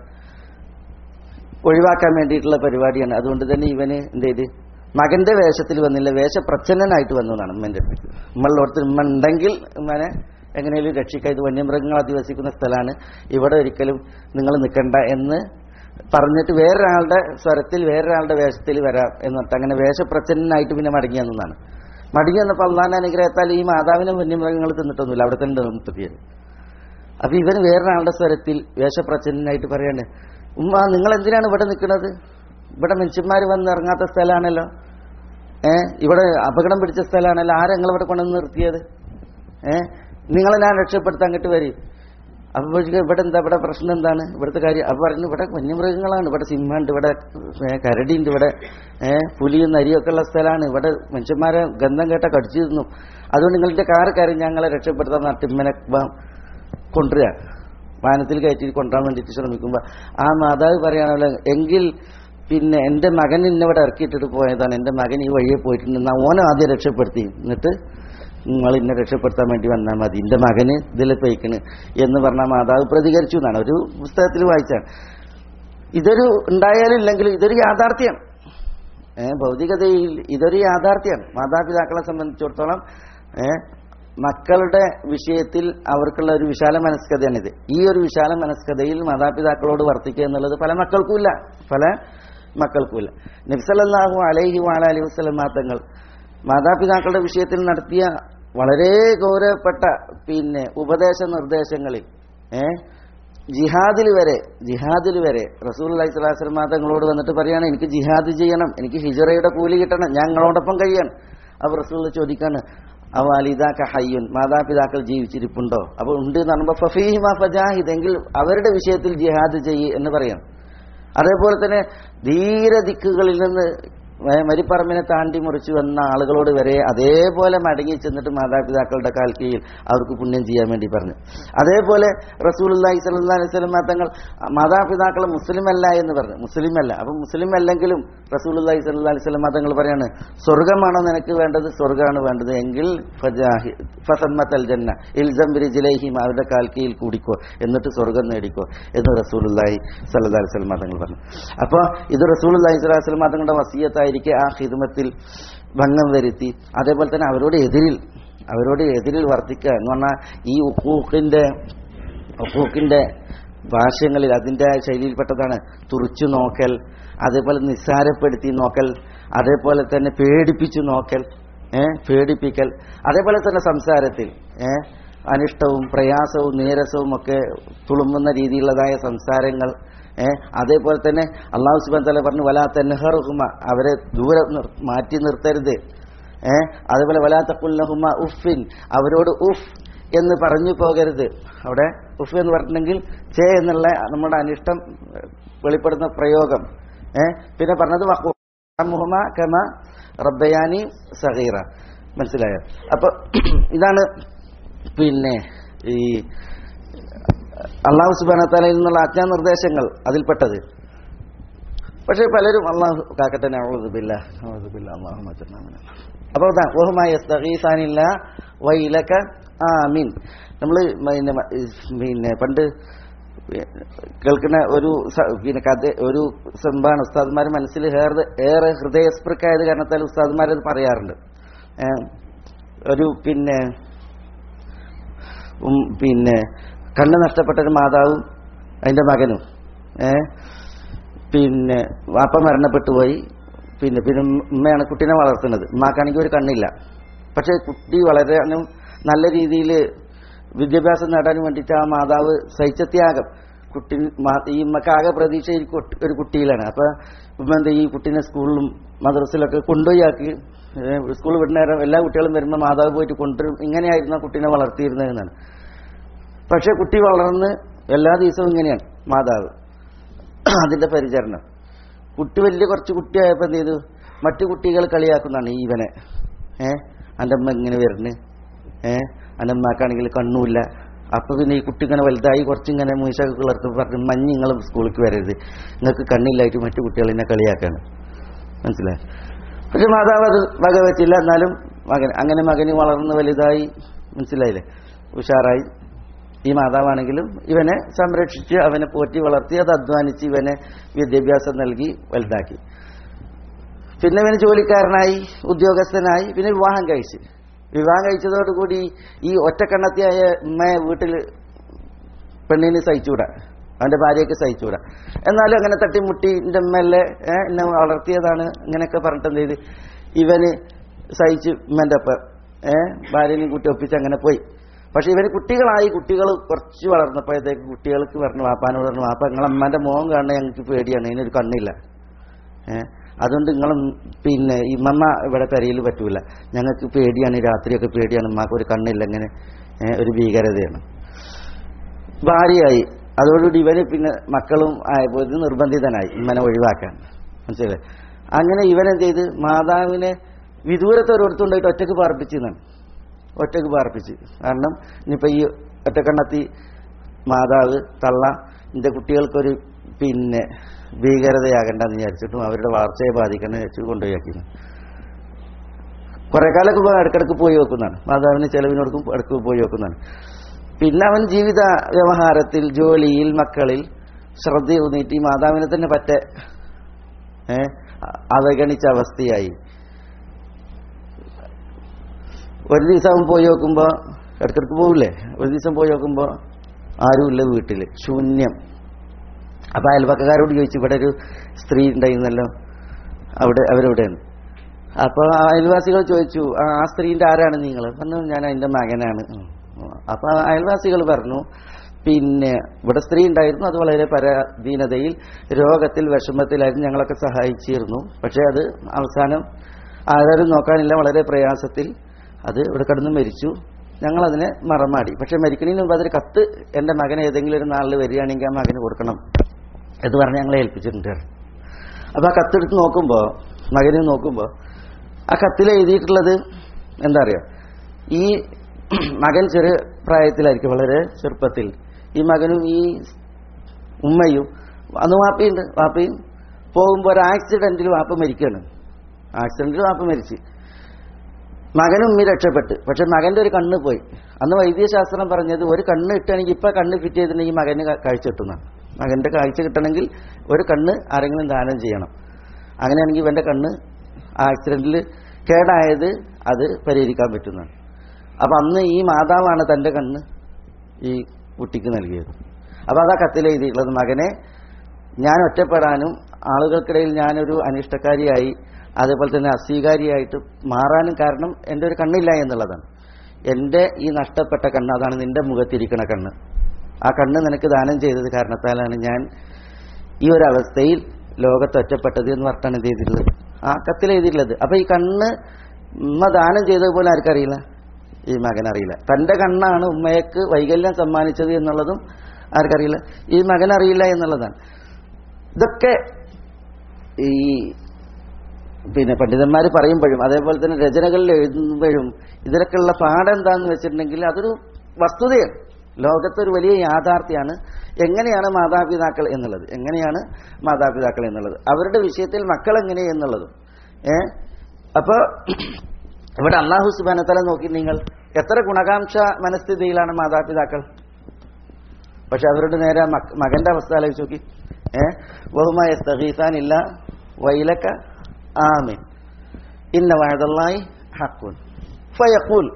ഒഴിവാക്കാൻ വേണ്ടിയിട്ടുള്ള പരിപാടിയാണ് അതുകൊണ്ട് തന്നെ ഇവന് എന്ത് ചെയ്ത് മകന്റെ വേഷത്തിൽ വന്നില്ല വേഷപ്രച്ഛന്നനായിട്ട് വന്നു എന്നാണ് ഉമ്മന്റെ അടുത്തേക്ക് ഉമ്മള്ളോടത്ത് ഉമ്മ ഉണ്ടെങ്കിൽ ഉമ്മനെ എങ്ങനെയും രക്ഷിക്കുക ഇത് വന്യമൃഗങ്ങൾ അധിവസിക്കുന്ന സ്ഥലമാണ് ഇവിടെ ഒരിക്കലും നിങ്ങൾ നിൽക്കണ്ട എന്ന് പറഞ്ഞിട്ട് വേറൊരാളുടെ സ്വരത്തിൽ വേറൊരാളുടെ വേഷത്തിൽ വരാം എന്ന് പറഞ്ഞിട്ട് അങ്ങനെ വേഷപ്രച്ഛന്നനായിട്ട് പിന്നെ മടങ്ങി വന്നതാണ് മടങ്ങി വന്നപ്പോൾ അള്ളാന്റെ അനുഗ്രഹത്താൽ ഈ മാതാവിനെ വന്യമൃഗങ്ങൾ തിന്നിട്ടൊന്നുമില്ല അവിടെ തന്നെ നിർത്തിയത് അപ്പൊ ഇവന് വേറൊരാളുടെ സ്വരത്തിൽ വേഷപ്രച്ഛന്നനായിട്ട് പറയാണ് ഉമ്മ നിങ്ങൾ എന്തിനാണ് ഇവിടെ നിൽക്കുന്നത് ഇവിടെ മനുഷ്യന്മാർ വന്ന് ഇറങ്ങാത്ത സ്ഥലമാണല്ലോ ഏ ഇവിടെ അപകടം പിടിച്ച സ്ഥലമാണല്ലോ ആരാ നിങ്ങൾ ഇവിടെ കൊണ്ടുവന്ന് നിർത്തിയത് ഏ നിങ്ങളെ ഞാൻ രക്ഷപ്പെടുത്താൻ അങ്ങോട്ട് വരും അപ്പൊ ഇവിടെ എന്താ ഇവിടെ പ്രശ്നം എന്താണ് ഇവിടുത്തെ കാര്യം അപ്പൊ പറഞ്ഞു ഇവിടെ വന്യമൃഗങ്ങളാണ് ഇവിടെ സിംഹമുണ്ട് ഇവിടെ ഏ, കരടിയുണ്ട് ഇവിടെ ഏഹ് പുലിയും നരിയൊക്കെ ഉള്ള സ്ഥലമാണ് ഇവിടെ മനുഷ്യന്മാരെ ഗന്ധം കേട്ട കടിച്ചു തിന്നു അതുകൊണ്ട് നിങ്ങളുടെ കാറ് കയറി ഞങ്ങളെ രക്ഷപ്പെടുത്താൻ നട്ട് ഇമ്മനെ വ- കൊണ്ടുവരിക വാഹനത്തിൽ കയറ്റി കൊണ്ടുവരാൻ വേണ്ടിയിട്ട് ശ്രമിക്കുമ്പോൾ ആ മാതാവ് പറയുകയാണല്ലോ എങ്കിൽ പിന്നെ എൻ്റെ മകൻ ഇന്നിവിടെ ഇറക്കിയിട്ടിട്ട് പോയതാണ് എൻ്റെ മകൻ ഈ വഴിയെ പോയിട്ടുണ്ട് എന്നാ ഓനെ ആദ്യം രക്ഷപ്പെടുത്തി എന്നിട്ട് നിങ്ങൾ ഇന്നെ രക്ഷപ്പെടുത്താൻ വേണ്ടി വന്നാൽ മതി എൻ്റെ മകന് ഇതിൽ പോയിക്കണ് എന്ന് പറഞ്ഞ മാതാവ് പ്രതികരിച്ചു എന്നാണ് ഒരു പുസ്തകത്തിൽ വായിച്ചാണ് ഇതൊരു ഉണ്ടായാലും ഇല്ലെങ്കിലും ഇതൊരു യാഥാർത്ഥ്യം ഏ, ഭൗതികതയിൽ ഇതൊരു യാഥാർത്ഥ്യമാണ് മാതാപിതാക്കളെ സംബന്ധിച്ചിടത്തോളം ഏ, മക്കളുടെ വിഷയത്തിൽ അവർക്കുള്ള ഒരു വിശാല മനസ്കതയാണിത് ഈ ഒരു വിശാല മനസ്കതയിൽ മാതാപിതാക്കളോട് വർത്തിക്കുക എന്നുള്ളത് പല മക്കൾക്കുമില്ല പല മക്കൾക്കുമില്ല നബ്സലല്ലാഹു അലൈഹി വാല അലൈഹി വസ്ലം തങ്ങൾ മാതാപിതാക്കളുടെ വിഷയത്തിൽ നടത്തിയ വളരെ ഗൗരവപ്പെട്ട പിന്നെ ഉപദേശ നിർദ്ദേശങ്ങളിൽ ഏ ജിഹാദിൽ വരെ ജിഹാദിൽ വരെ റസൂൽ അലൈഹി സ്വലാസ്ലം തങ്ങളോട് വന്നിട്ട് പറയാണ് എനിക്ക് ജിഹാദ് ചെയ്യണം എനിക്ക് ഹിജറയുടെ കൂലി കിട്ടണം ഞാൻ നിങ്ങളോടൊപ്പം കഴിയണം അപ്പോൾ റസൂൽ ചോദിക്കാണ് അവലിതാക്ക ഹയ്യുൻ മാതാപിതാക്കൾ ജീവിച്ചിരിപ്പുണ്ടോ അപ്പോൾ ഉണ്ട് എന്ന് പറയുമ്പോൾ ഫഫീഹിമ ഫജാഹിദ് എങ്കിൽ അവരുടെ വിഷയത്തിൽ ജിഹാദ് ചെയ്യ് എന്ന് പറയാം അതേപോലെ തന്നെ ധീര ദിക്കുകളിൽ നിന്ന് ഏ, മരിപ്പറമ്പിനെ താണ്ടി മുറിച്ച് വന്ന ആളുകളോട് വരെ അതേപോലെ മടങ്ങി ചെന്നിട്ട് മാതാപിതാക്കളുടെ കാൽ കീഴിൽ അവർക്ക് പുണ്യം ചെയ്യാൻ വേണ്ടി പറഞ്ഞു അതേപോലെ റസൂലുല്ലാഹി സല്ലല്ലാഹു അലൈഹി വസല്ലം തങ്ങൾ മാതാപിതാക്കൾ മുസ്ലിം അല്ല എന്ന് പറഞ്ഞു മുസ്ലിം അല്ല അപ്പം മുസ്ലിം അല്ലെങ്കിലും റസൂലുല്ലാഹി സല്ലല്ലാഹു അലൈഹി വസല്ലം തങ്ങൾ പറയാണ് സ്വർഗമാണോ നിനക്ക് വേണ്ടത് സ്വർഗമാണ് വേണ്ടത് എങ്കിൽ ഫജാഹി ഫസമ്മത്തൽ ജന്ന ഇൽസം ബിരിജിലൈഹിം അവരുടെ കാൽ കീഴിൽ കൂടിക്കോ എന്നിട്ട് സ്വർഗം നേടിക്കോ എന്ന് റസൂലുല്ലാഹി സല്ലല്ലാഹു അലൈഹി വസല്ലം തങ്ങൾ പറഞ്ഞു അപ്പോൾ ഇത് റസൂലുല്ലാഹി സ്വല്ലല്ലാഹു അലൈഹി വസല്ലം തങ്ങളുടെ വസിയത്തായിരിക്കെ ആ ഹിദ്മത്തിൽ ഭംഗം വരുത്തി അതേപോലെ തന്നെ അവരോട് എതിരിൽ അവരോട് എതിരിൽ വർത്തിക്കുക എന്ന് പറഞ്ഞാൽ ഈ ഉക്കൂക്കിന്റെ ഉക്കൂക്കിന്റെ ഭാഷ്യങ്ങളിൽ അതിൻ്റെ ശൈലിയിൽപ്പെട്ടതാണ് തുറിച്ചു നോക്കൽ അതേപോലെ നിസ്സാരപ്പെടുത്തി നോക്കൽ അതേപോലെ തന്നെ പേടിപ്പിച്ചു നോക്കൽ ഏ പേടിപ്പിക്കൽ അതേപോലെ തന്നെ സംസാരത്തിൽ ഏ അനിഷ്ടവും പ്രയാസവും നീരസവും ഒക്കെ തുളുമ്പുന്ന രീതിയിലുള്ളതായ സംസാരങ്ങൾ ഏ അതേപോലെ തന്നെ അള്ളാഹു സുബാൻ തല പറഞ്ഞു വലാ തെൻഹറുഹുമ അവരെ ദൂരെ നിർ- മാറ്റി നിർത്തരുത് ഏ അതേപോലെ വലാത്ത കുല്ലഹുമ ഉഫിൻ അവരോട് ഉഫ് എന്ന് പറഞ്ഞു പോകരുത് അവിടെ ഉഫ് എന്ന് പറഞ്ഞിട്ടുണ്ടെങ്കിൽ ചേ എന്നുള്ള നമ്മുടെ അനിഷ്ടം ഏഹ്, വെളിപ്പെടുന്ന പ്രയോഗം ഏ പിന്നെ പറഞ്ഞത് മുഹമ്മ കമ റബ്ബയാനി സഹീറ മനസ്സിലായോ അപ്പൊ ഇതാണ് പിന്നെ ഈ അള്ളാഹു സുബാനത്താലയിൽ നിന്നുള്ള ആജ്ഞാനിർദ്ദേശങ്ങൾ അതിൽപ്പെട്ടത് പക്ഷെ പലരും അള്ളാഹു കാക്കട്ടെ നഅൂദുബില്ല നഅൂദുബില്ല അല്ലാഹു മജർനാമിന അപ്പോൾ അതാ വഹുമായ യസ്തഗീസാനില്ല വൈലക ആമീൻ നമ്മൾ പിന്നെ മ- പിന്നെ പണ്ട് കേൾക്കുന്ന ഒരു സ- പിന്നെ കഥ ഒരു സംഭവമാണ് ഉസ്താദ്മാർ മനസ്സിൽ ഏറെ ഏറെ ഹൃദയസ്പൃക്കായത് കാരണത്താൽ ഉസ്താദ്മാരത് പറയാറുണ്ട് ഏ, ഒരു പിന്നെ ഉം, പിന്നെ കണ്ണ് നഷ്ടപ്പെട്ട ഒരു മാതാവും അതിന്റെ മകനും ഏ പിന്നെ വാപ്പ മരണപ്പെട്ടു പോയി പിന്നെ പിന്നെ ഉമ്മയാണ് കുട്ടീനെ വളർത്തുന്നത് ഉമ്മാക്കാണെങ്കിൽ ഒരു കണ്ണില്ല പക്ഷേ കുട്ടി വളരെ അങ്ങ് നല്ല രീതിയിൽ വിദ്യാഭ്യാസം നേടാൻ വേണ്ടിയിട്ട് ആ മാതാവ് സഹിച്ച ത്യാഗം കുട്ടി മാ- ഈ ഉമ്മക്ക് ആകെ പ്രതീക്ഷ ഈ കുട്ടി- ഒരു കുട്ടിയിലാണ് അപ്പൊ ഉമ്മ എന്താ ഈ കുട്ടീനെ സ്കൂളിലും മദ്രസയിലൊക്കെ കൊണ്ടുപോയി ആക്കി സ്കൂൾ വിടുന്ന നേരം എല്ലാ കുട്ടികളും വരുമ്പോൾ മാതാവ് പോയിട്ട് കൊണ്ടുവരും ഇങ്ങനെയായിരുന്നു ആ കുട്ടീനെ വളർത്തിയിരുന്നതെന്നാണ് പക്ഷെ കുട്ടി വളർന്ന് എല്ലാ ദിവസവും ഇങ്ങനെയാണ് മാതാവ് അതിന്റെ പരിചരണം കുട്ടി വലിയ കുറച്ച് കുട്ടിയായപ്പോൾ എന്ത് ചെയ്തു മറ്റു കുട്ടികൾ കളിയാക്കുന്നതാണ് ഈ ഇവനെ ഏ എൻ്റെ അമ്മ ഇങ്ങനെ വരുന്നു ഏ എൻ്റെ അമ്മക്കാണെങ്കിൽ കണ്ണുമില്ല അപ്പൊ പിന്നെ ഈ കുട്ടി ഇങ്ങനെ വലുതായി കുറച്ചിങ്ങനെ മൂശൊക്കെ കിളർത്ത് പറഞ്ഞു മഞ്ഞ് നിങ്ങൾ സ്കൂളിലേക്ക് വരരുത് നിങ്ങൾക്ക് കണ്ണില്ലായിട്ട് മറ്റു കുട്ടികൾ എന്നെ കളിയാക്കാണ് മനസ്സിലായി പക്ഷെ മാതാവ് അത് വകവെച്ചില്ല എന്നാലും മകൻ അങ്ങനെ മകന് വളർന്ന് വലുതായി മനസ്സിലായില്ലേ ഉഷാറായി ഈ മാതാവാണെങ്കിലും ഇവനെ സംരക്ഷിച്ച് അവനെ പോറ്റി വളർത്തി അത് അധ്വാനിച്ച് ഇവനെ വിദ്യാഭ്യാസം നൽകി വലുതാക്കി പിന്നെ ഇവന് ജോലിക്കാരനായി ഉദ്യോഗസ്ഥനായി പിന്നെ വിവാഹം കഴിച്ച് വിവാഹം കഴിച്ചതോടുകൂടി ഈ ഒറ്റക്കണ്ണത്തിയായ ഉമ്മയെ വീട്ടിൽ പെണ്ണിന് സഹിച്ചുകൂടാ അവന്റെ ഭാര്യയ്ക്ക് സഹിച്ചുകൂടാ എന്നാലും അങ്ങനെ തട്ടിമുട്ടി എൻ്റെ ഉമ്മയല്ലേ ഏ, എന്നെ വളർത്തിയതാണ് ഇങ്ങനെയൊക്കെ പറഞ്ഞിട്ട് എന്ത് ചെയ്ത് ഇവന് സഹിച്ച് ഉമ്മൻ്റെ ഒപ്പം ഏഹ് ഭാര്യനെയും കൂട്ടി ഒപ്പിച്ച് അങ്ങനെ പോയി പക്ഷെ ഇവന് കുട്ടികളായി കുട്ടികൾ കുറച്ച് വളർന്നപ്പോഴത്തേക്ക് കുട്ടികൾക്ക് പറഞ്ഞു വാപ്പാനോട് പറഞ്ഞു വാപ്പ നിങ്ങളെ അമ്മന്റെ മോഹം കാണാൻ ഞങ്ങൾക്ക് പേടിയാണ് ഇതിനൊരു കണ്ണില്ല ഏഹ് അതുകൊണ്ട് നിങ്ങളും പിന്നെ ഈ മമ്മ ഇവിടെ കരയിൽ പറ്റൂല ഞങ്ങൾക്ക് പേടിയാണ് ഈ രാത്രിയൊക്കെ പേടിയാണ് ഉമ്മാക്ക് ഒരു കണ്ണില്ല ഇങ്ങനെ ഏഹ് ഒരു ഭീകരതയാണ് ഭാര്യയായി അതോടുകൂടി ഇവന് പിന്നെ മക്കളും ആയപ്പോൾ ഇത് നിർബന്ധിതനായി ഇമ്മനെ ഒഴിവാക്കാൻ മനസ്സിലായി അങ്ങനെ ഇവനെന്ത് ചെയ്ത് മാതാവിനെ വിദൂരത്തെ ഒരിടത്തുണ്ടായിട്ട് ഒറ്റക്ക് പാർപ്പിച്ചെന്നാണ് ഒറ്റക്ക് പാർപ്പിച്ച് കാരണം ഇനിയിപ്പോൾ ഈ ഒറ്റക്കണ്ണത്തി മാതാവ് തള്ള എൻ്റെ കുട്ടികൾക്കൊരു പിന്നെ ഭീകരതയാകണ്ടെന്ന് വിചാരിച്ചിട്ടും അവരുടെ വളർച്ചയെ ബാധിക്കണം വെച്ച് കൊണ്ടുപോയി കുറെ കാലമൊക്കെ പോയി ഇടക്കിടക്ക് പോയി വെക്കുന്നതാണ് മാതാവിന് ചെലവിനോടക്കും ഇടക്ക് പോയി വെക്കുന്നതാണ് പിന്നെ അവൻ ജീവിത വ്യവഹാരത്തിൽ ജോലിയിൽ മക്കളിൽ ശ്രദ്ധ ഊന്നിയിട്ട് ഈ മാതാവിനെ തന്നെ പറ്റ ഏ, അവഗണിച്ച അവസ്ഥയായി ഒരു ദിവസം അവൻ പോയി നോക്കുമ്പോ ഇടക്കിടക്ക് പോവില്ലേ ഒരു ദിവസം പോയി നോക്കുമ്പോ ആരുമില്ല വീട്ടില് ശൂന്യം അപ്പൊ അയൽപക്കക്കാരോട് ചോദിച്ചു ഇവിടെ ഒരു സ്ത്രീ ഉണ്ടായിരുന്നല്ലോ അവിടെ അവരെവിടെയാണ് അപ്പോൾ അയൽവാസികൾ ചോദിച്ചു "ആ ആ സ്ത്രീന്റെ ആരാണ് നിങ്ങൾ പറഞ്ഞു ഞാൻ അതിന്റെ മകനാണ് അപ്പൊ അയൽവാസികൾ പറഞ്ഞു പിന്നെ ഇവിടെ സ്ത്രീ ഉണ്ടായിരുന്നു അത് വളരെ പരാധീനതയിൽ രോഗത്തിൽ വിഷമത്തിലായിരുന്നു ഞങ്ങളൊക്കെ സഹായിച്ചിരുന്നു പക്ഷെ അത് അവസാനം ആരും നോക്കാനില്ല വളരെ പ്രയാസത്തിൽ അത് ഇവിടെ കിടന്ന് മരിച്ചു ഞങ്ങളതിനെ മറമാടി പക്ഷെ മരിക്കുന്നതിന് മുമ്പ് അതൊരു കത്ത് എൻ്റെ മകൻ ഏതെങ്കിലും ഒരു നാളിൽ വരികയാണെങ്കിൽ ആ മകന് കൊടുക്കണം എന്ന് പറഞ്ഞ് ഞങ്ങളെ ഏൽപ്പിച്ചിട്ടുണ്ട് അപ്പൊ ആ കത്തെടുത്ത് നോക്കുമ്പോ മകനെ നോക്കുമ്പോ ആ കത്തിൽ എഴുതിയിട്ടുള്ളത് എന്താ അറിയാ ഈ മകൻ ചെറിയ പ്രായത്തിലായിരിക്കും വളരെ ചെറുപ്പത്തിൽ ഈ മകനും ഈ ഉമ്മയും അന്ന് വാപ്പയുണ്ട് വാപ്പയും പോകുമ്പോൾ ഒരു ആക്സിഡന്റിൽ വാപ്പ മരിക്കുകയാണ് ആക്സിഡന്റിൽ വാപ്പ മരിച്ച് മകനും ഉമ്മി രക്ഷപ്പെട്ട് പക്ഷെ മകന്റെ ഒരു കണ്ണ് പോയി അന്ന് വൈദ്യശാസ്ത്രം പറഞ്ഞത് ഒരു കണ്ണ് കിട്ടുകയാണെങ്കിൽ ഇപ്പൊ കണ്ണ് ഫിറ്റ് ചെയ്തിട്ടുണ്ടെങ്കിൽ മകന് ക- കാഴ്ച കിട്ടുന്നതാണ് മകന്റെ കാഴ്ച കിട്ടണമെങ്കിൽ ഒരു കണ്ണ് ആരെങ്കിലും ദാനം ചെയ്യണം അങ്ങനെയാണെങ്കിൽ ഇവന്റെ കണ്ണ് ആക്സിഡന്റിൽ കേടായത് അത് പരിഹരിക്കാൻ പറ്റുന്നതാണ് അപ്പൊ അന്ന് ഈ മാതാവാണ് തന്റെ കണ്ണ് ഈ കുട്ടിക്ക് നൽകിയത് അപ്പൊ അതാ കത്തിൽ എഴുതിയിട്ടുള്ളത് മകനെ ഞാൻ ഒറ്റപ്പെടാനും ആളുകൾക്കിടയിൽ ഞാനൊരു അനിഷ്ടക്കാരിയായി അതേപോലെ തന്നെ അസ്വീകാരിയായിട്ട് മാറാനും കാരണം എൻ്റെ ഒരു കണ്ണില്ല എന്നുള്ളതാണ് എൻ്റെ ഈ നഷ്ടപ്പെട്ട കണ്ണ് അതാണ് നിന്റെ മുഖത്തിരിക്കണ കണ്ണ് ആ കണ്ണ് നിനക്ക് ദാനം ചെയ്തത് കാരണത്താലാണ് ഞാൻ ഈ ഒരു അവസ്ഥയിൽ ലോകത്ത് ഒറ്റപ്പെട്ടത് എന്ന് പറഞ്ഞാണ് എന്ത് ചെയ്തിട്ടുള്ളത് ആ കത്തിൽ എഴുതിയിട്ടുള്ളത് അപ്പൊ ഈ കണ്ണ് ഉമ്മ ദാനം ചെയ്തതുപോലെ ആർക്കറിയില്ല ഈ മകൻ അറിയില്ല തന്റെ കണ്ണാണ് ഉമ്മയ്ക്ക് വൈകല്യം സമ്മാനിച്ചത് എന്നുള്ളതും ആർക്കറിയില്ല ഈ മകൻ അറിയില്ല എന്നുള്ളതാണ് ഇതൊക്കെ ഈ പിന്നെ പണ്ഡിതന്മാർ പറയുമ്പോഴും അതേപോലെ തന്നെ രചനകളിൽ എഴുതുമ്പോഴും ഇതിലൊക്കെയുള്ള പാഠം എന്താന്ന് വെച്ചിട്ടുണ്ടെങ്കിൽ അതൊരു വസ്തുതയാണ് ലോകത്തൊരു വലിയ യാഥാർത്ഥ്യമാണ് എങ്ങനെയാണ് മാതാപിതാക്കൾ എന്നുള്ളത് എങ്ങനെയാണ് മാതാപിതാക്കൾ എന്നുള്ളത് അവരുടെ വിഷയത്തിൽ മക്കൾ എങ്ങനെ എന്നുള്ളതും ഏ അപ്പൊ ഇവിടെ അള്ളാഹു സുബാനത്തല നോക്കി നിങ്ങൾ എത്ര ഗുണകാംക്ഷ മനസ്ഥിതിയിലാണ് മാതാപിതാക്കൾ പക്ഷെ അവരുടെ നേരെ മക- മകന്റെ അവസ്ഥ ആലോചിച്ച് നോക്കി ഏ ബഹുമായ ഇല്ല വൈലക്ക ആമീൻ ഇന്ന വഴതല്ലായി ഹക്കുൻ ഫയഖൂൽ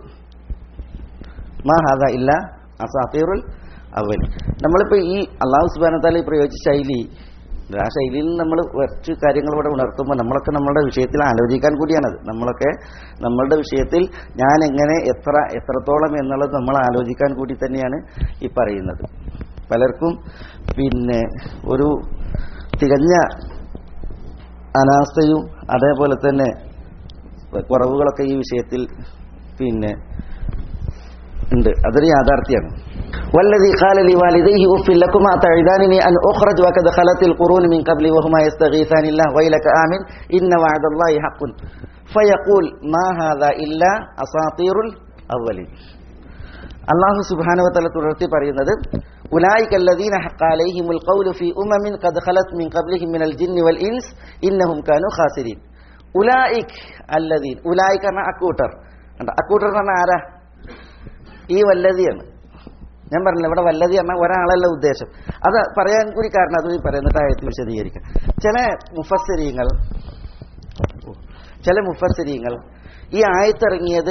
മാ ഹാദ ഇല്ല അസാഫീറുൽ അവൽ നമ്മളിപ്പോ ഈ അള്ളാഹു സുബാനത്താല പ്രയോഗിച്ച ശൈലി ആ ശൈലിയിൽ നിന്ന് നമ്മൾ കുറച്ച് കാര്യങ്ങൾ ഇവിടെ ഉണർത്തുമ്പോൾ നമ്മളൊക്കെ നമ്മളുടെ വിഷയത്തിൽ ആലോചിക്കാൻ കൂടിയാണത് നമ്മളൊക്കെ നമ്മളുടെ വിഷയത്തിൽ ഞാൻ എങ്ങനെ എത്ര എത്രത്തോളം എന്നുള്ളത് നമ്മൾ ആലോചിക്കാൻ കൂടി തന്നെയാണ് ഈ പറയുന്നത് പലർക്കും പിന്നെ ഒരു തികഞ്ഞ അനാസ്ഥയും അതേപോലെ തന്നെ കുറവുകളൊക്കെ ഈ വിഷയത്തിൽ പിന്നെ ഉണ്ട് അതൊരു യാഥാർത്ഥ്യമാണ് والذي قال لوالديه اف لكما تعدانني ان اخرج وقد خلت القرون من قبلي وهما يستغيثان الله ويلك امن ان وعد الله حق فيقول ما هذا الا اساطير الاولين അള്ളാഹു സുബാനുവത്തല തുടർത്തി പറയുന്നത് ഉലായിക് അല്ലദീന ഹഖ അലൈഹിമുൽ ഖൗലു ഫീ ഉമമിൻ ഖദ് ഖലത് മിൻ ഖബ്ലിഹിം മിനൽ ജിന്നി വൽ ഇൻസ് ഇന്നഹും കാനു ഖാസിരീൻ ഉലായിക് അല്ലദീൻ ഉലായിക് എന്ന അക്കൂട്ടർ കണ്ടോ? അക്കൂട്ടർ എന്ന് പറഞ്ഞാൽ ആരാ ഈ വല്ലതിയാണ് ഞാൻ പറഞ്ഞില്ല ഇവിടെ വല്ലതി എന്ന ഒരാളല്ല ഉദ്ദേശം അത് പറയാൻ കൂടി കാരണം അത് ഈ പറയുന്നിട്ട് ആയത്തിൽ വിശദീകരിക്കാം ചില മുഫസ്സിരീങ്ങൾ ചില മുഫസ്സിരീങ്ങൾ ഈ ആയത്തിറങ്ങിയത്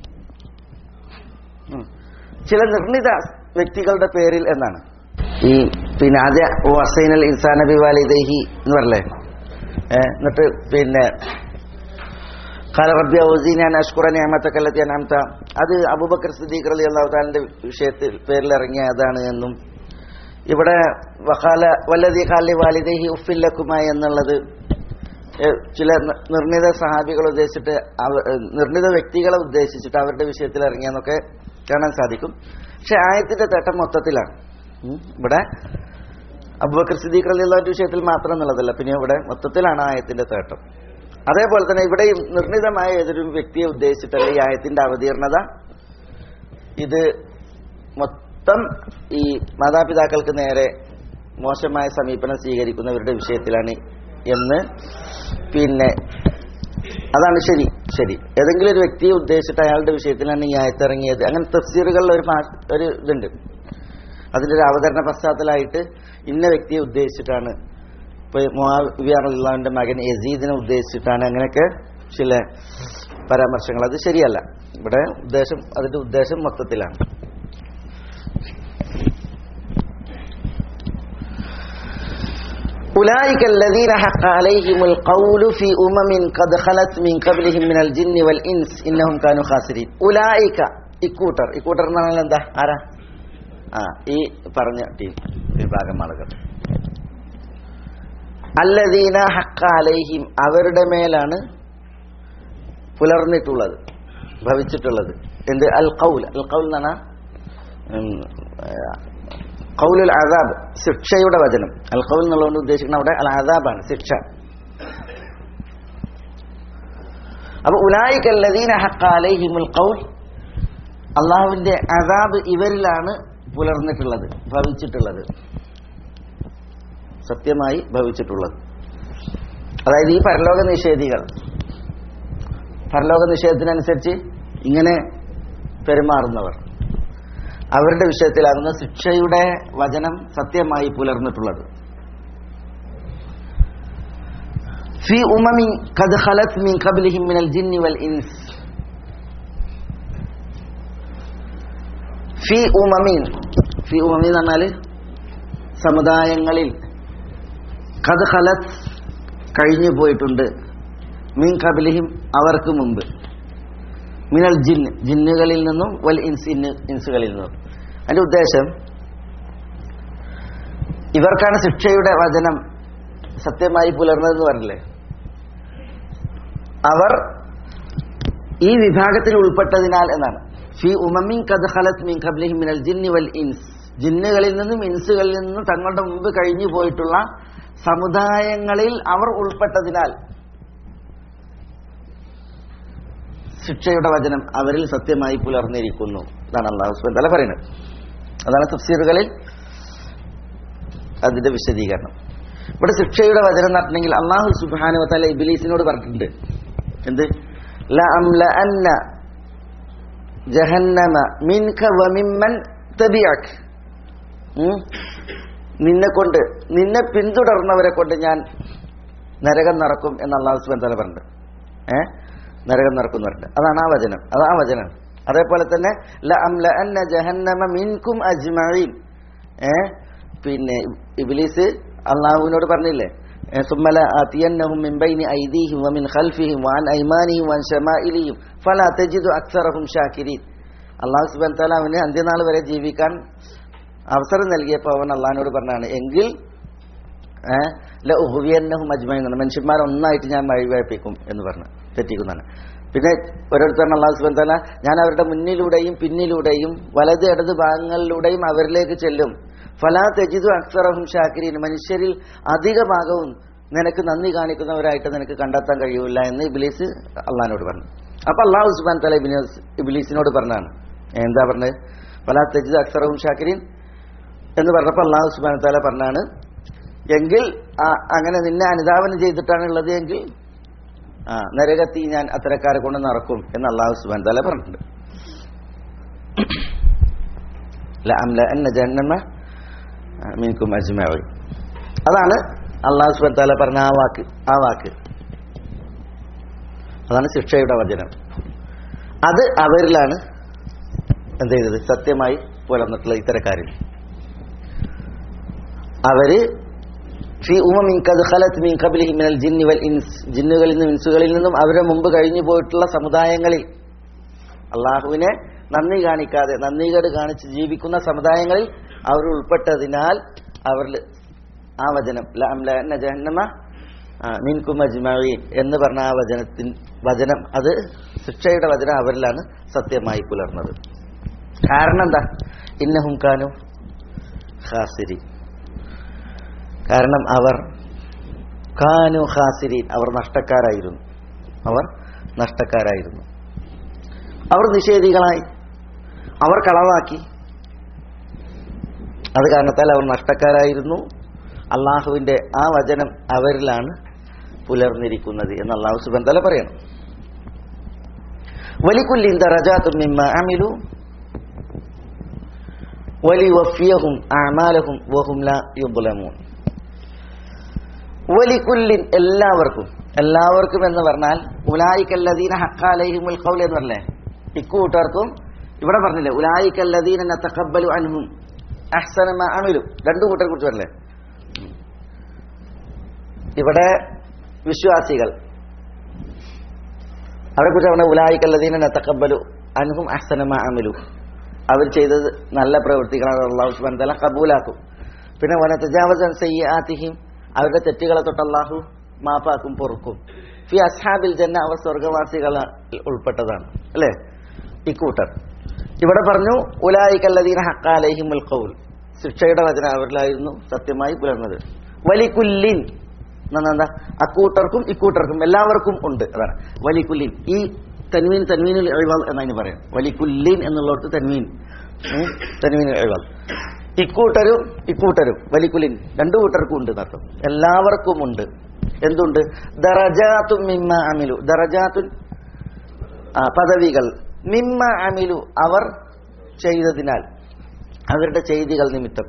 ഉം, ചില നിർണിത വ്യക്തികളുടെ പേരിൽ എന്നാണ് ഈ പിന്നെ ആദ്യ വസൈനൽ ഇൻസാന ബിവാലിദൈഹി എന്ന് പറഞ്ഞേ ഏ, എന്നിട്ട് പിന്നെ ഖാല റബ്ബി ഔസീനി അൻ അഷ്കുറ നിഅമതക അല്ലതി അൻഅംത അത് അബൂബക്കർ സിദ്ദീഖ് റളിയല്ലാഹു തആലയുടെ വിഷയത്തിൽ പേരിൽ ഇറങ്ങിയ അതാണ് എന്നും ഇവിടെ വഖാല വല്ലദി ഖാലി വാലിദൈഹി ഉഫില്ലക്കുമ എന്നുള്ളത് ഏ, ചില ന- നിർണിത സഹാബികൾ ഉദ്ദേശിച്ചിട്ട് അവ- ഏ, നിർണിത വ്യക്തികളെ ഉദ്ദേശിച്ചിട്ട് അവരുടെ വിഷയത്തിൽ ഇറങ്ങിയെന്നൊക്കെ കാണാൻ സാധിക്കും പക്ഷെ ആയത്തിന്റെ തേട്ടം മൊത്തത്തിലാണ് ഉം. ഇവിടെ അബൂബക്കർ സിദ്ദീഖ് റളിയല്ലാഹുവിന്റെ വിഷയത്തിൽ മാത്രം എന്നുള്ളതല്ല പിന്നെ ഇവിടെ മൊത്തത്തിലാണ് ആയത്തിന്റെ തേട്ടം അതേപോലെ തന്നെ ഇവിടെയും നിർണിതമായ ഏതൊരു വ്യക്തിയെ ഉദ്ദേശിച്ചിട്ടല്ല ഈ ആയത്തിന്റെ അവതീർണത ഇത് മൊത്തം ഈ മാതാപിതാക്കൾക്ക് നേരെ മോശമായ സമീപനം സ്വീകരിക്കുന്നവരുടെ വിഷയത്തിലാണ് എന്ന് പിന്നെ അതാണ് ശരി ശരി ഏതെങ്കിലും ഒരു വ്യക്തിയെ ഉദ്ദേശിച്ചിട്ട് അയാളുടെ വിഷയത്തിലാണ് ഈ ആയത്തിറങ്ങിയത് അങ്ങനെ തഫ്സീറുകളിൽ ഒരു ഭാഷ- ഒരു ഇതുണ്ട് അതിന്റെ ഒരു അവതരണ പശ്ചാത്തലമായിട്ട് ഇന്ന വ്യക്തിയെ ഉദ്ദേശിച്ചിട്ടാണ് ഇപ്പൊ മുവിയാറുള്ളവന്റെ മകൻ യസീദിനെ ഉദ്ദേശിച്ചിട്ടാണ് അങ്ങനെയൊക്കെ ചില പരാമർശങ്ങൾ അത് ശരിയല്ല ഇവിടെ ഉദ്ദേശം അതിന്റെ ഉദ്ദേശം മൊത്തത്തിലാണ് أولئك الذين حق عليهم القول في أمم قد خلت من قبلهم من الجن والإنس إنهم كانوا خاسرين أولئك ഇക്കൂട്ടർ ഇക്കൂട്ടർ എന്ന് പറഞ്ഞാൽ എന്താ ആരാ ആ ഈ പറഞ്ഞ ടീം വിഭാഗം ആളുകൾ അല്ലദീന ഹക്ക അലൈഹിം അവരുടെ മേലാണ് പുലർന്നിട്ടുള്ളത് ഭവിച്ചിട്ടുള്ളത് എന്ത് അൽ കൗൽ അൽ കൗൽ എന്ന് പറഞ്ഞാൽ കൗലുൽ അദാബ് ശിക്ഷയുടെ വചനം അൽ കൗൽ എന്നുള്ളതുകൊണ്ട് ഉദ്ദേശിക്കുന്ന അവിടെ അൽ അദാബാണ് ശിക്ഷ അപ്പൊ ഉലായിക്കല്ലദീന ഹക്ക അലൈഹിമുൽ കൗൽ അള്ളാഹുവിന്റെ അദാബ് ഇവരിലാണ് പുലർന്നിട്ടുള്ളത് ഭവിച്ചിട്ടുള്ളത് സത്യമായി ഭവിച്ചിട്ടുള്ളത് അതായത് ഈ പരലോക നിഷേധികൾ പരലോക നിഷേധത്തിനനുസരിച്ച് ഇങ്ങനെ പെരുമാറുന്നവർ അവരുടെ വിഷയത്തിലാകുന്ന ശിക്ഷയുടെ വചനം സത്യമായി പുലർന്നിട്ടുള്ളത് ഫി ഉമമി ഖദ് ഖലത് മിൻ ഖബ്ലിഹിം മിനൽ ജിന്നി വൽ ഇൻസ് ഫി ഉമമീൻ ഫി ഉമമീൻ എന്ന് പറഞ്ഞാൽ സമുദായങ്ങളിൽ ഖദ് ഖലത് കഴിഞ്ഞു പോയിട്ടുണ്ട് മീൻ കബിലിഹിം അവർക്ക് മുമ്പ് മിനൽ ജിന്ന് ജിന്നുകളിൽ നിന്നും വൽ ഇൻസ് ഇന്ന് ഇൻസുകളിൽ നിന്നും അതിന്റെ ഉദ്ദേശം ഇവർക്കാണ് ശിക്ഷയുടെ വചനം സത്യമായി പുലർന്നതെന്ന് പറഞ്ഞില്ലേ അവർ ഈ വിഭാഗത്തിൽ ഉൾപ്പെട്ടതിനാൽ എന്നാണ് ഫി ഉമമിൻ കദ് ഖലത് മിൻ ഖബ്ലിഹിം മിനൽ ജിന്നി വൽ ഇൻസ് ജിന്നുകളിൽ നിന്നും ഇൻസുകളിൽ നിന്നും തങ്ങളുടെ മുമ്പ് കഴിഞ്ഞു പോയിട്ടുള്ള സമുദായങ്ങളിൽ അവർ ഉൾപ്പെട്ടതിനാൽ ശിക്ഷയുടെ വചനം അവരിൽ സത്യമായി പുലർന്നിരിക്കുന്നു എന്നാണ് അള്ളാഹു സുബ്ഹാനഹു വതആല പറയുന്നത് അതാണ് തഫ്സീറുകളിൽ അതിന്റെ വിശദീകരണം ഇവിടെ ശിക്ഷയുടെ വചനം നടത്തണമെങ്കിൽ അള്ളാഹു സുബ്ഹാനഹു വതആല ഇബ്ലീസിനോട് പറഞ്ഞിട്ടുണ്ട് എന്ത് ലഅംലഅന്ന ജഹന്നമ മിൻക വമിമ്മൻ തബിഅക് ഉം? നിന്നെ കൊണ്ട് നിന്നെ പിന്തുടർന്നവരെ കൊണ്ട് ഞാൻ നരകം നടക്കും എന്ന് അള്ളാഹു സുബ്ഹാനഹു വതആല പറഞ്ഞിട്ടുണ്ട് ഏഹ് നരകം നടക്കുന്നു പറഞ്ഞിട്ട് അതാണ് ആ വചനം അതാ ആ വചനം അതേപോലെ തന്നെ ലഅംലഅന്ന ജഹന്നമ മിൻകും അജ്മഈൻ ഏ പിന്നെ ഇബ്ലീസ് അള്ളാഹുവിനോട് പറഞ്ഞില്ലേ ഏ, സുമ്മല ആതിയന്നഹും മിൻ ബൈനി ഐദീഹിം വമിൻ ഖൽഫിഹിം വഅൻ ഐമാനിഹിം വഅൻ ശമാഇലിഹിം ഫലാ തജിദു അക്സറഹും ഷാകിരീൻ അള്ളാഹു സുബ്ഹാനഹു വതആല അവന് അന്ത്യനാൾ വരെ ജീവിക്കാൻ അവസരം നൽകിയപ്പോൾ അവൻ അള്ളാഹിനോട് പറഞ്ഞാണ് എങ്കിൽ ലഹുവിയന്നഹും അജ്മൈൻ എന്നാണ് മനുഷ്യന്മാരെ ഒന്നായിട്ട് ഞാൻ വഴിവഴപ്പിക്കും എന്ന് പറഞ്ഞു തെറ്റിക്കുന്നതാണ് പിന്നെ ഓരോരുത്തരും അള്ളാഹു സുബൻ തല ഞാൻ അവരുടെ മുന്നിലൂടെയും പിന്നിലൂടെയും വലത് ഇടത് ഭാഗങ്ങളിലൂടെയും അവരിലേക്ക് ചെല്ലും ഫലാ തെജിദു അക്സറഹും ഷാക്കിരീൻ മനുഷ്യരിൽ അധിക ഭാഗവും നിനക്ക് നന്ദി കാണിക്കുന്നവരായിട്ട് നിനക്ക് കണ്ടെത്താൻ കഴിയൂല എന്ന് ഇബിലീസ് അള്ളഹാനോട് പറഞ്ഞു അപ്പൊ അള്ളാഹു സുബാൻ തല ഇബിലീസ് ഇബിലീസിനോട് പറഞ്ഞാണ് എന്താ പറഞ്ഞത് ഫലാ തെജിദു അക്സറഹും ഷാക്കിരീൻ എന്ന് പറഞ്ഞപ്പോൾ അള്ളാഹു സുബാൻ തല പറഞ്ഞാണ് എങ്കിൽ ആ- അങ്ങനെ നിന്നെ അനുധാവനം ചെയ്തിട്ടാണ് ഉള്ളത് എങ്കിൽ ആ നരകത്തി ഞാൻ അത്തരക്കാരെ കൊണ്ട് നടക്കും എന്ന് അള്ളാഹു സുബാൻ തല പറഞ്ഞിട്ടുണ്ട് ലഅംലഅന്ന ജഹന്നമ മിൻകും അജ്മഈൻ അതാണ് അള്ളാഹു സുബാൻ തല പറഞ്ഞ ആ വാക്ക് ആ വാക്ക് അതാണ് ശിക്ഷയുടെ വചനം അത് അവരിലാണ് എന്ത് ചെയ്തത് സത്യമായി പുലർന്നിട്ടുള്ള ഇത്തരക്കാരിൽ അവര് ഫി ഉമമിൻ ഖദ് ഖലത് മിൻ ഖബ്ലിഹി മിനൽ ജിന്നി വൽ ഇൻസ് ജിന്നുകളിൽ നിന്നും ഇൻസുകളിൽ നിന്നും അവരുടെ മുമ്പ് കഴിഞ്ഞു പോയിട്ടുള്ള സമുദായങ്ങളിൽ അള്ളാഹുവിനെ നന്ദി കാണിക്കാതെ നന്ദികേട് കാണിച്ച് ജീവിക്കുന്ന സമുദായങ്ങളിൽ അവർ ഉൾപ്പെട്ടതിനാൽ അവരിൽ ആ വചനം ലഅംലഅന്ന ജഹന്നമ ആ, മിൻകും അജ്മഈൻ എന്ന് പറഞ്ഞ ആ വചനത്തിൻ വചനം അത് ശിക്ഷയുടെ വചനം അവരിലാണ് സത്യമായി പുലർന്നത് കാരണം എന്താ ഇന്നഹും കാനു ഖാസിരി കാരണം അവർ കാനു ഖാസിരീൻ അവർ നഷ്ടക്കാരായിരുന്നു അവർ നഷ്ടക്കാരായിരുന്നു അവർ നിഷേധികളായി അവർ കളവാക്കി അത് കാരണത്താൽ അവർ നഷ്ടക്കാരായിരുന്നു അള്ളാഹുവിന്റെ ആ വചനം അവരിലാണ് പുലർന്നിരിക്കുന്നത് എന്ന് അള്ളാഹു സുബൻ തല പറയണം വലിക്കുല്ലിൻ ദറജാത്തും മിമ്മ അമിലു വലി വഫിയഹും അമാലഹും വഹും ലാ യുബ്ലമൂൻ വലിക്കുല്ലിൻ എല്ലാവർക്കും എല്ലാവർക്കും എന്ന് പറഞ്ഞാൽ ഉലായിക്കല്ലദീന ഹക്കാലഹിമുൽ ഖൗൽ എന്ന് പറഞ്ഞേ ഇക്കൂട്ടർക്കും ഇവിടെ പറഞ്ഞില്ലേ ഉലായിക്കല്ലദീന നതഖബ്ബലു അൻഹും അഹ്സന മാ അമിലു രണ്ടു കൂട്ടരെ കുറിച്ച് പറഞ്ഞില്ലേ ഇവിടെ വിശ്വാസികൾ അവരെ കുറിച്ച് പറഞ്ഞ ഉലായിക്കല്ലതീന നത്തക്കബലു അൻഹും അഹ്സനമ അമലു അവർ ചെയ്തത് നല്ല പ്രവൃത്തികളാണ് അള്ളാഹു സുബാൻ തല കബൂലാക്കും പിന്നെ വന തജാവസൻ സയ്യാത്തിഹിം അവരുടെ തെറ്റുകളെ തൊട്ട് അള്ളാഹു മാപ്പാക്കും പൊറുക്കും ഫി അസ്ഹാബിൽ ജന്ന അവർ സ്വർഗവാസികൾ ഉൾപ്പെട്ടതാണ് അല്ലേ ഇക്കൂട്ടർ ഇവിടെ പറഞ്ഞു ഉലായിക്കല്ലദീന ഹക്കാലഹിമുൽ ഖൗൽ ശിക്ഷയുടെ വചന അവരിലായിരുന്നു സത്യമായി പുലർന്നത് വലിക്കുല്ലിൻ എന്താ അക്കൂട്ടർക്കും ഇക്കൂട്ടർക്കും എല്ലാവർക്കും ഉണ്ട് അതാണ് വലിക്കുല്ലിൻ ഈ തൻവീൻ തൻവീനുൽ എഴുവാൽ എന്നതിന് പറയാം വലിക്കുല്ലിൻ എന്നുള്ളവർക്ക് തൻവീൻ ഉം, തൻവീനുൽ എഴുവാൽ ഇക്കൂട്ടരും ഇക്കൂട്ടരും വലിക്കുലിൻ രണ്ടു കൂട്ടർക്കും ഉണ്ട് എന്നർത്ഥം എല്ലാവർക്കും ഉണ്ട് എന്തുണ്ട് ദറജാത്തും മിമ്മ അമിലു ദറജാത്തുൻ ആ, പദവികൾ മിമ്മ അമിലു അവർ ചെയ്തതിനാൽ അവരുടെ ചെയ്തികൾ നിമിത്തം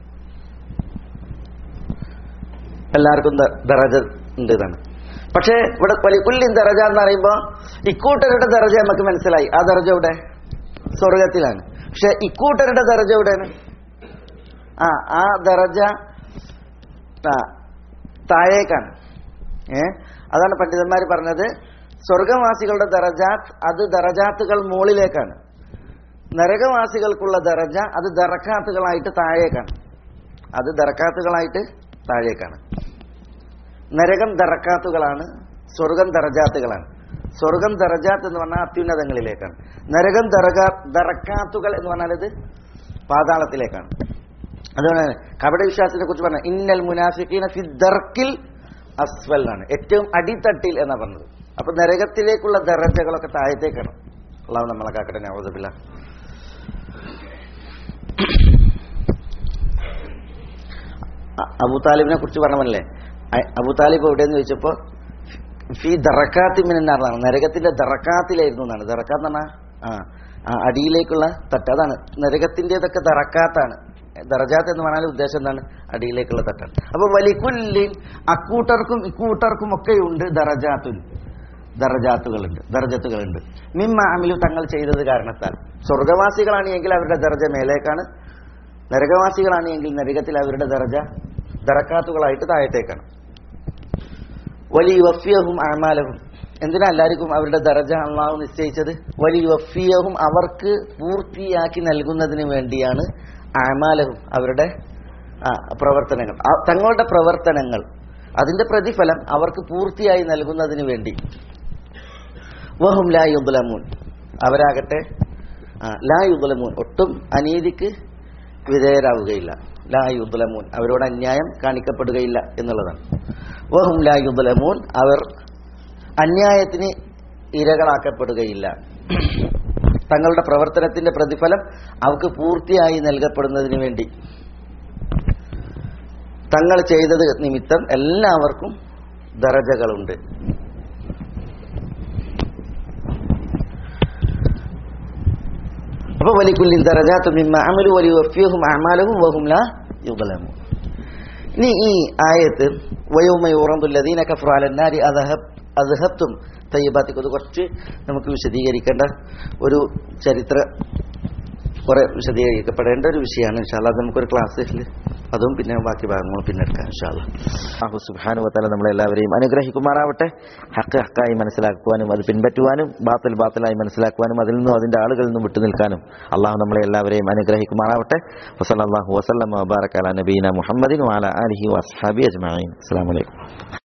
എല്ലാവർക്കും ദ- ദറജ ഉണ്ട് ഇതാണ് പക്ഷേ ഇവിടെ വലിക്കുല്ലിൻ ദറജ എന്ന് പറയുമ്പോൾ ഇക്കൂട്ടരുടെ ദറജ നമുക്ക് മനസ്സിലായി ആ ദറജ ഇവിടെ സ്വർഗത്തിലാണ് പക്ഷെ ഇക്കൂട്ടരുടെ ദറജ എവിടെയാണ് ആ ആ ദറജ ആ, താഴേക്കാണ് ഏ അതാണ് പണ്ഡിതന്മാർ പറഞ്ഞത് സ്വർഗവാസികളുടെ ദറജാത്ത് അത് ദറജാത്തുകൾ മുകളിലേക്കാണ് നരകവാസികൾക്കുള്ള ദറജ അത് ദറക്കാത്തുകളായിട്ട് താഴേക്കാണ് അത് ദറക്കാത്തുകളായിട്ട് താഴേക്കാണ് നരകം ദറക്കാത്തുകളാണ് സ്വർഗം ദറജാത്തുകളാണ് സ്വർഗം ദറജാത്ത് എന്ന് പറഞ്ഞാൽ അത്യുന്നതങ്ങളിലേക്കാണ് നരകം ദറക ദറക്കാത്തുകൾ എന്ന് പറഞ്ഞാൽ ഇത് പാതാളത്തിലേക്കാണ് അതുകൊണ്ട് കപട വിശ്വാസത്തെ കുറിച്ച് പറഞ്ഞ ഇന്നൽ മുനാഫിഖീന ഫി ദർക്കിൽ അസ്വൽ എന്നാണ് ഏറ്റവും അടിത്തട്ടിൽ എന്നാ പറഞ്ഞത് അപ്പൊ നരകത്തിലേക്കുള്ള ദറജകളൊക്കെ താഴത്തേക്കാണ് അള്ളാഹു നമ്മളെ കാക്കട്ടെ നവോദബില്ല അബു താലിബിനെ കുറിച്ച് പറഞ്ഞല്ലേ അബു താലിബ് എവിടെയെന്ന് ചോദിച്ചപ്പോ ഫി ദറക്കാത്തി മിനാറാണ് നരകത്തിന്റെ ദറക്കാത്തിലായിരുന്നു എന്നാണ് ദറക്കാത്ത് പറഞ്ഞാൽ ആ ആ അടിയിലേക്കുള്ള തട്ട് അതാണ് നരകത്തിൻ്റെതൊക്കെ ദറക്കാത്താണ് ദറജാത്ത് എന്ന് പറഞ്ഞാൽ ഉദ്ദേശം എന്താണ് അടിയിലേക്കുള്ള തട്ടാണ് അപ്പൊ വലിക്കുല്ലിൻ അക്കൂട്ടർക്കും ഇക്കൂട്ടർക്കും ഒക്കെ ഉണ്ട് ദറജാത്തുൻ ദറജാത്തുകളുണ്ട് ദർജത്തുകളുണ്ട് മിമ്മ അമിലു തങ്ങൾ ചെയ്തത് കാരണത്താൽ സ്വർഗവാസികളാണ് എങ്കിൽ അവരുടെ ദർജ മേലേക്കാണ് നരകവാസികളാണ് എങ്കിൽ നരകത്തിൽ അവരുടെ ദർജ ദറക്കാത്തുകളായിട്ട് താഴത്തേക്കാണ് വലിയ വഫിയഹും അമാലഹും എന്തിനാ എല്ലാവർക്കും അവരുടെ ദർജ അള്ളാഹു നിശ്ചയിച്ചത് വലിയ വഫിയഹും അവർക്ക് പൂർത്തിയാക്കി നൽകുന്നതിന് വേണ്ടിയാണ് അമാലഹും അവരുടെ ആ, പ്രവർത്തനങ്ങൾ ആ, തങ്ങളുടെ പ്രവർത്തനങ്ങൾ അതിന്റെ പ്രതിഫലം അവർക്ക് പൂർത്തിയായി നൽകുന്നതിന് വേണ്ടി വഹും ലാ യുദ്ലമൂൻ അവരാകട്ടെ ആ, ലാ യുദ്ലമൂൻ ഒട്ടും അനീതിക്ക് വിധേയരാവുകയില്ല ലാ യുദ്ലമൂൻ അവരോട് അന്യായം കാണിക്കപ്പെടുകയില്ല എന്നുള്ളതാണ് വഹും ലാ യുദ്ലമൂൻ അവർ അന്യായത്തിന് ഇരകളാക്കപ്പെടുകയില്ല തങ്ങളുടെ പ്രവർത്തനത്തിന്റെ പ്രതിഫലം അവർക്ക് പൂർത്തിയായി നൽകപ്പെടുന്നതിന് വേണ്ടി തങ്ങൾ ചെയ്തത് നിമിത്തം എല്ലാവർക്കും ദറജകളുണ്ട് അപ്പൊ വലിക്കുല്ലിൻ ദറജാത്തു മിമ്മ അമലു വലി വഫിയഹും അമാലഹും വഹും ലാ യുദ്ലമൂൻ ഇനി ഈ ആയത്ത് വയോമ യൂറന്തുല്ലദീന കഫറു അലന്നാരി അദഹബ് അദ്ഹബ്തും തയ്യബാത്തിക്ക് അത് കുറച്ച് നമുക്ക് വിശദീകരിക്കേണ്ട ഒരു ചരിത്ര കുറെ വിശദീകരിക്കപ്പെടേണ്ട ഒരു വിഷയമാണ് ഇൻഷാല്ല അത് നമുക്കൊരു ക്ലാസ്സിൽ അതും പിന്നെ ബാക്കി ഭാഗങ്ങൾ പിന്നെ എടുക്കാം ഇൻഷാല്ല അഹു സുബാനു വത്താല നമ്മളെല്ലാവരെയും അനുഗ്രഹിക്കുമാറാവട്ടെ ഹക്ക് ഹക്കായി മനസ്സിലാക്കുവാനും അത് പിൻപറ്റുവാനും ബാത്തൽ ബാത്തലായി മനസ്സിലാക്കുവാനും അതിൽ നിന്നും അതിന്റെ ആളുകളിൽ നിന്നും വിട്ടുനിൽക്കാനും അള്ളാഹു നമ്മളെ എല്ലാവരെയും അനുഗ്രഹിക്കുമാറാവട്ടെ വസല്ലാഹു വസ്ലം വബാറക്കാല നബീന മുഹമ്മദിൻ വാല അലഹി വസ്ഹാബി അജ്മാൻ അസ്സാം വലൈക്കും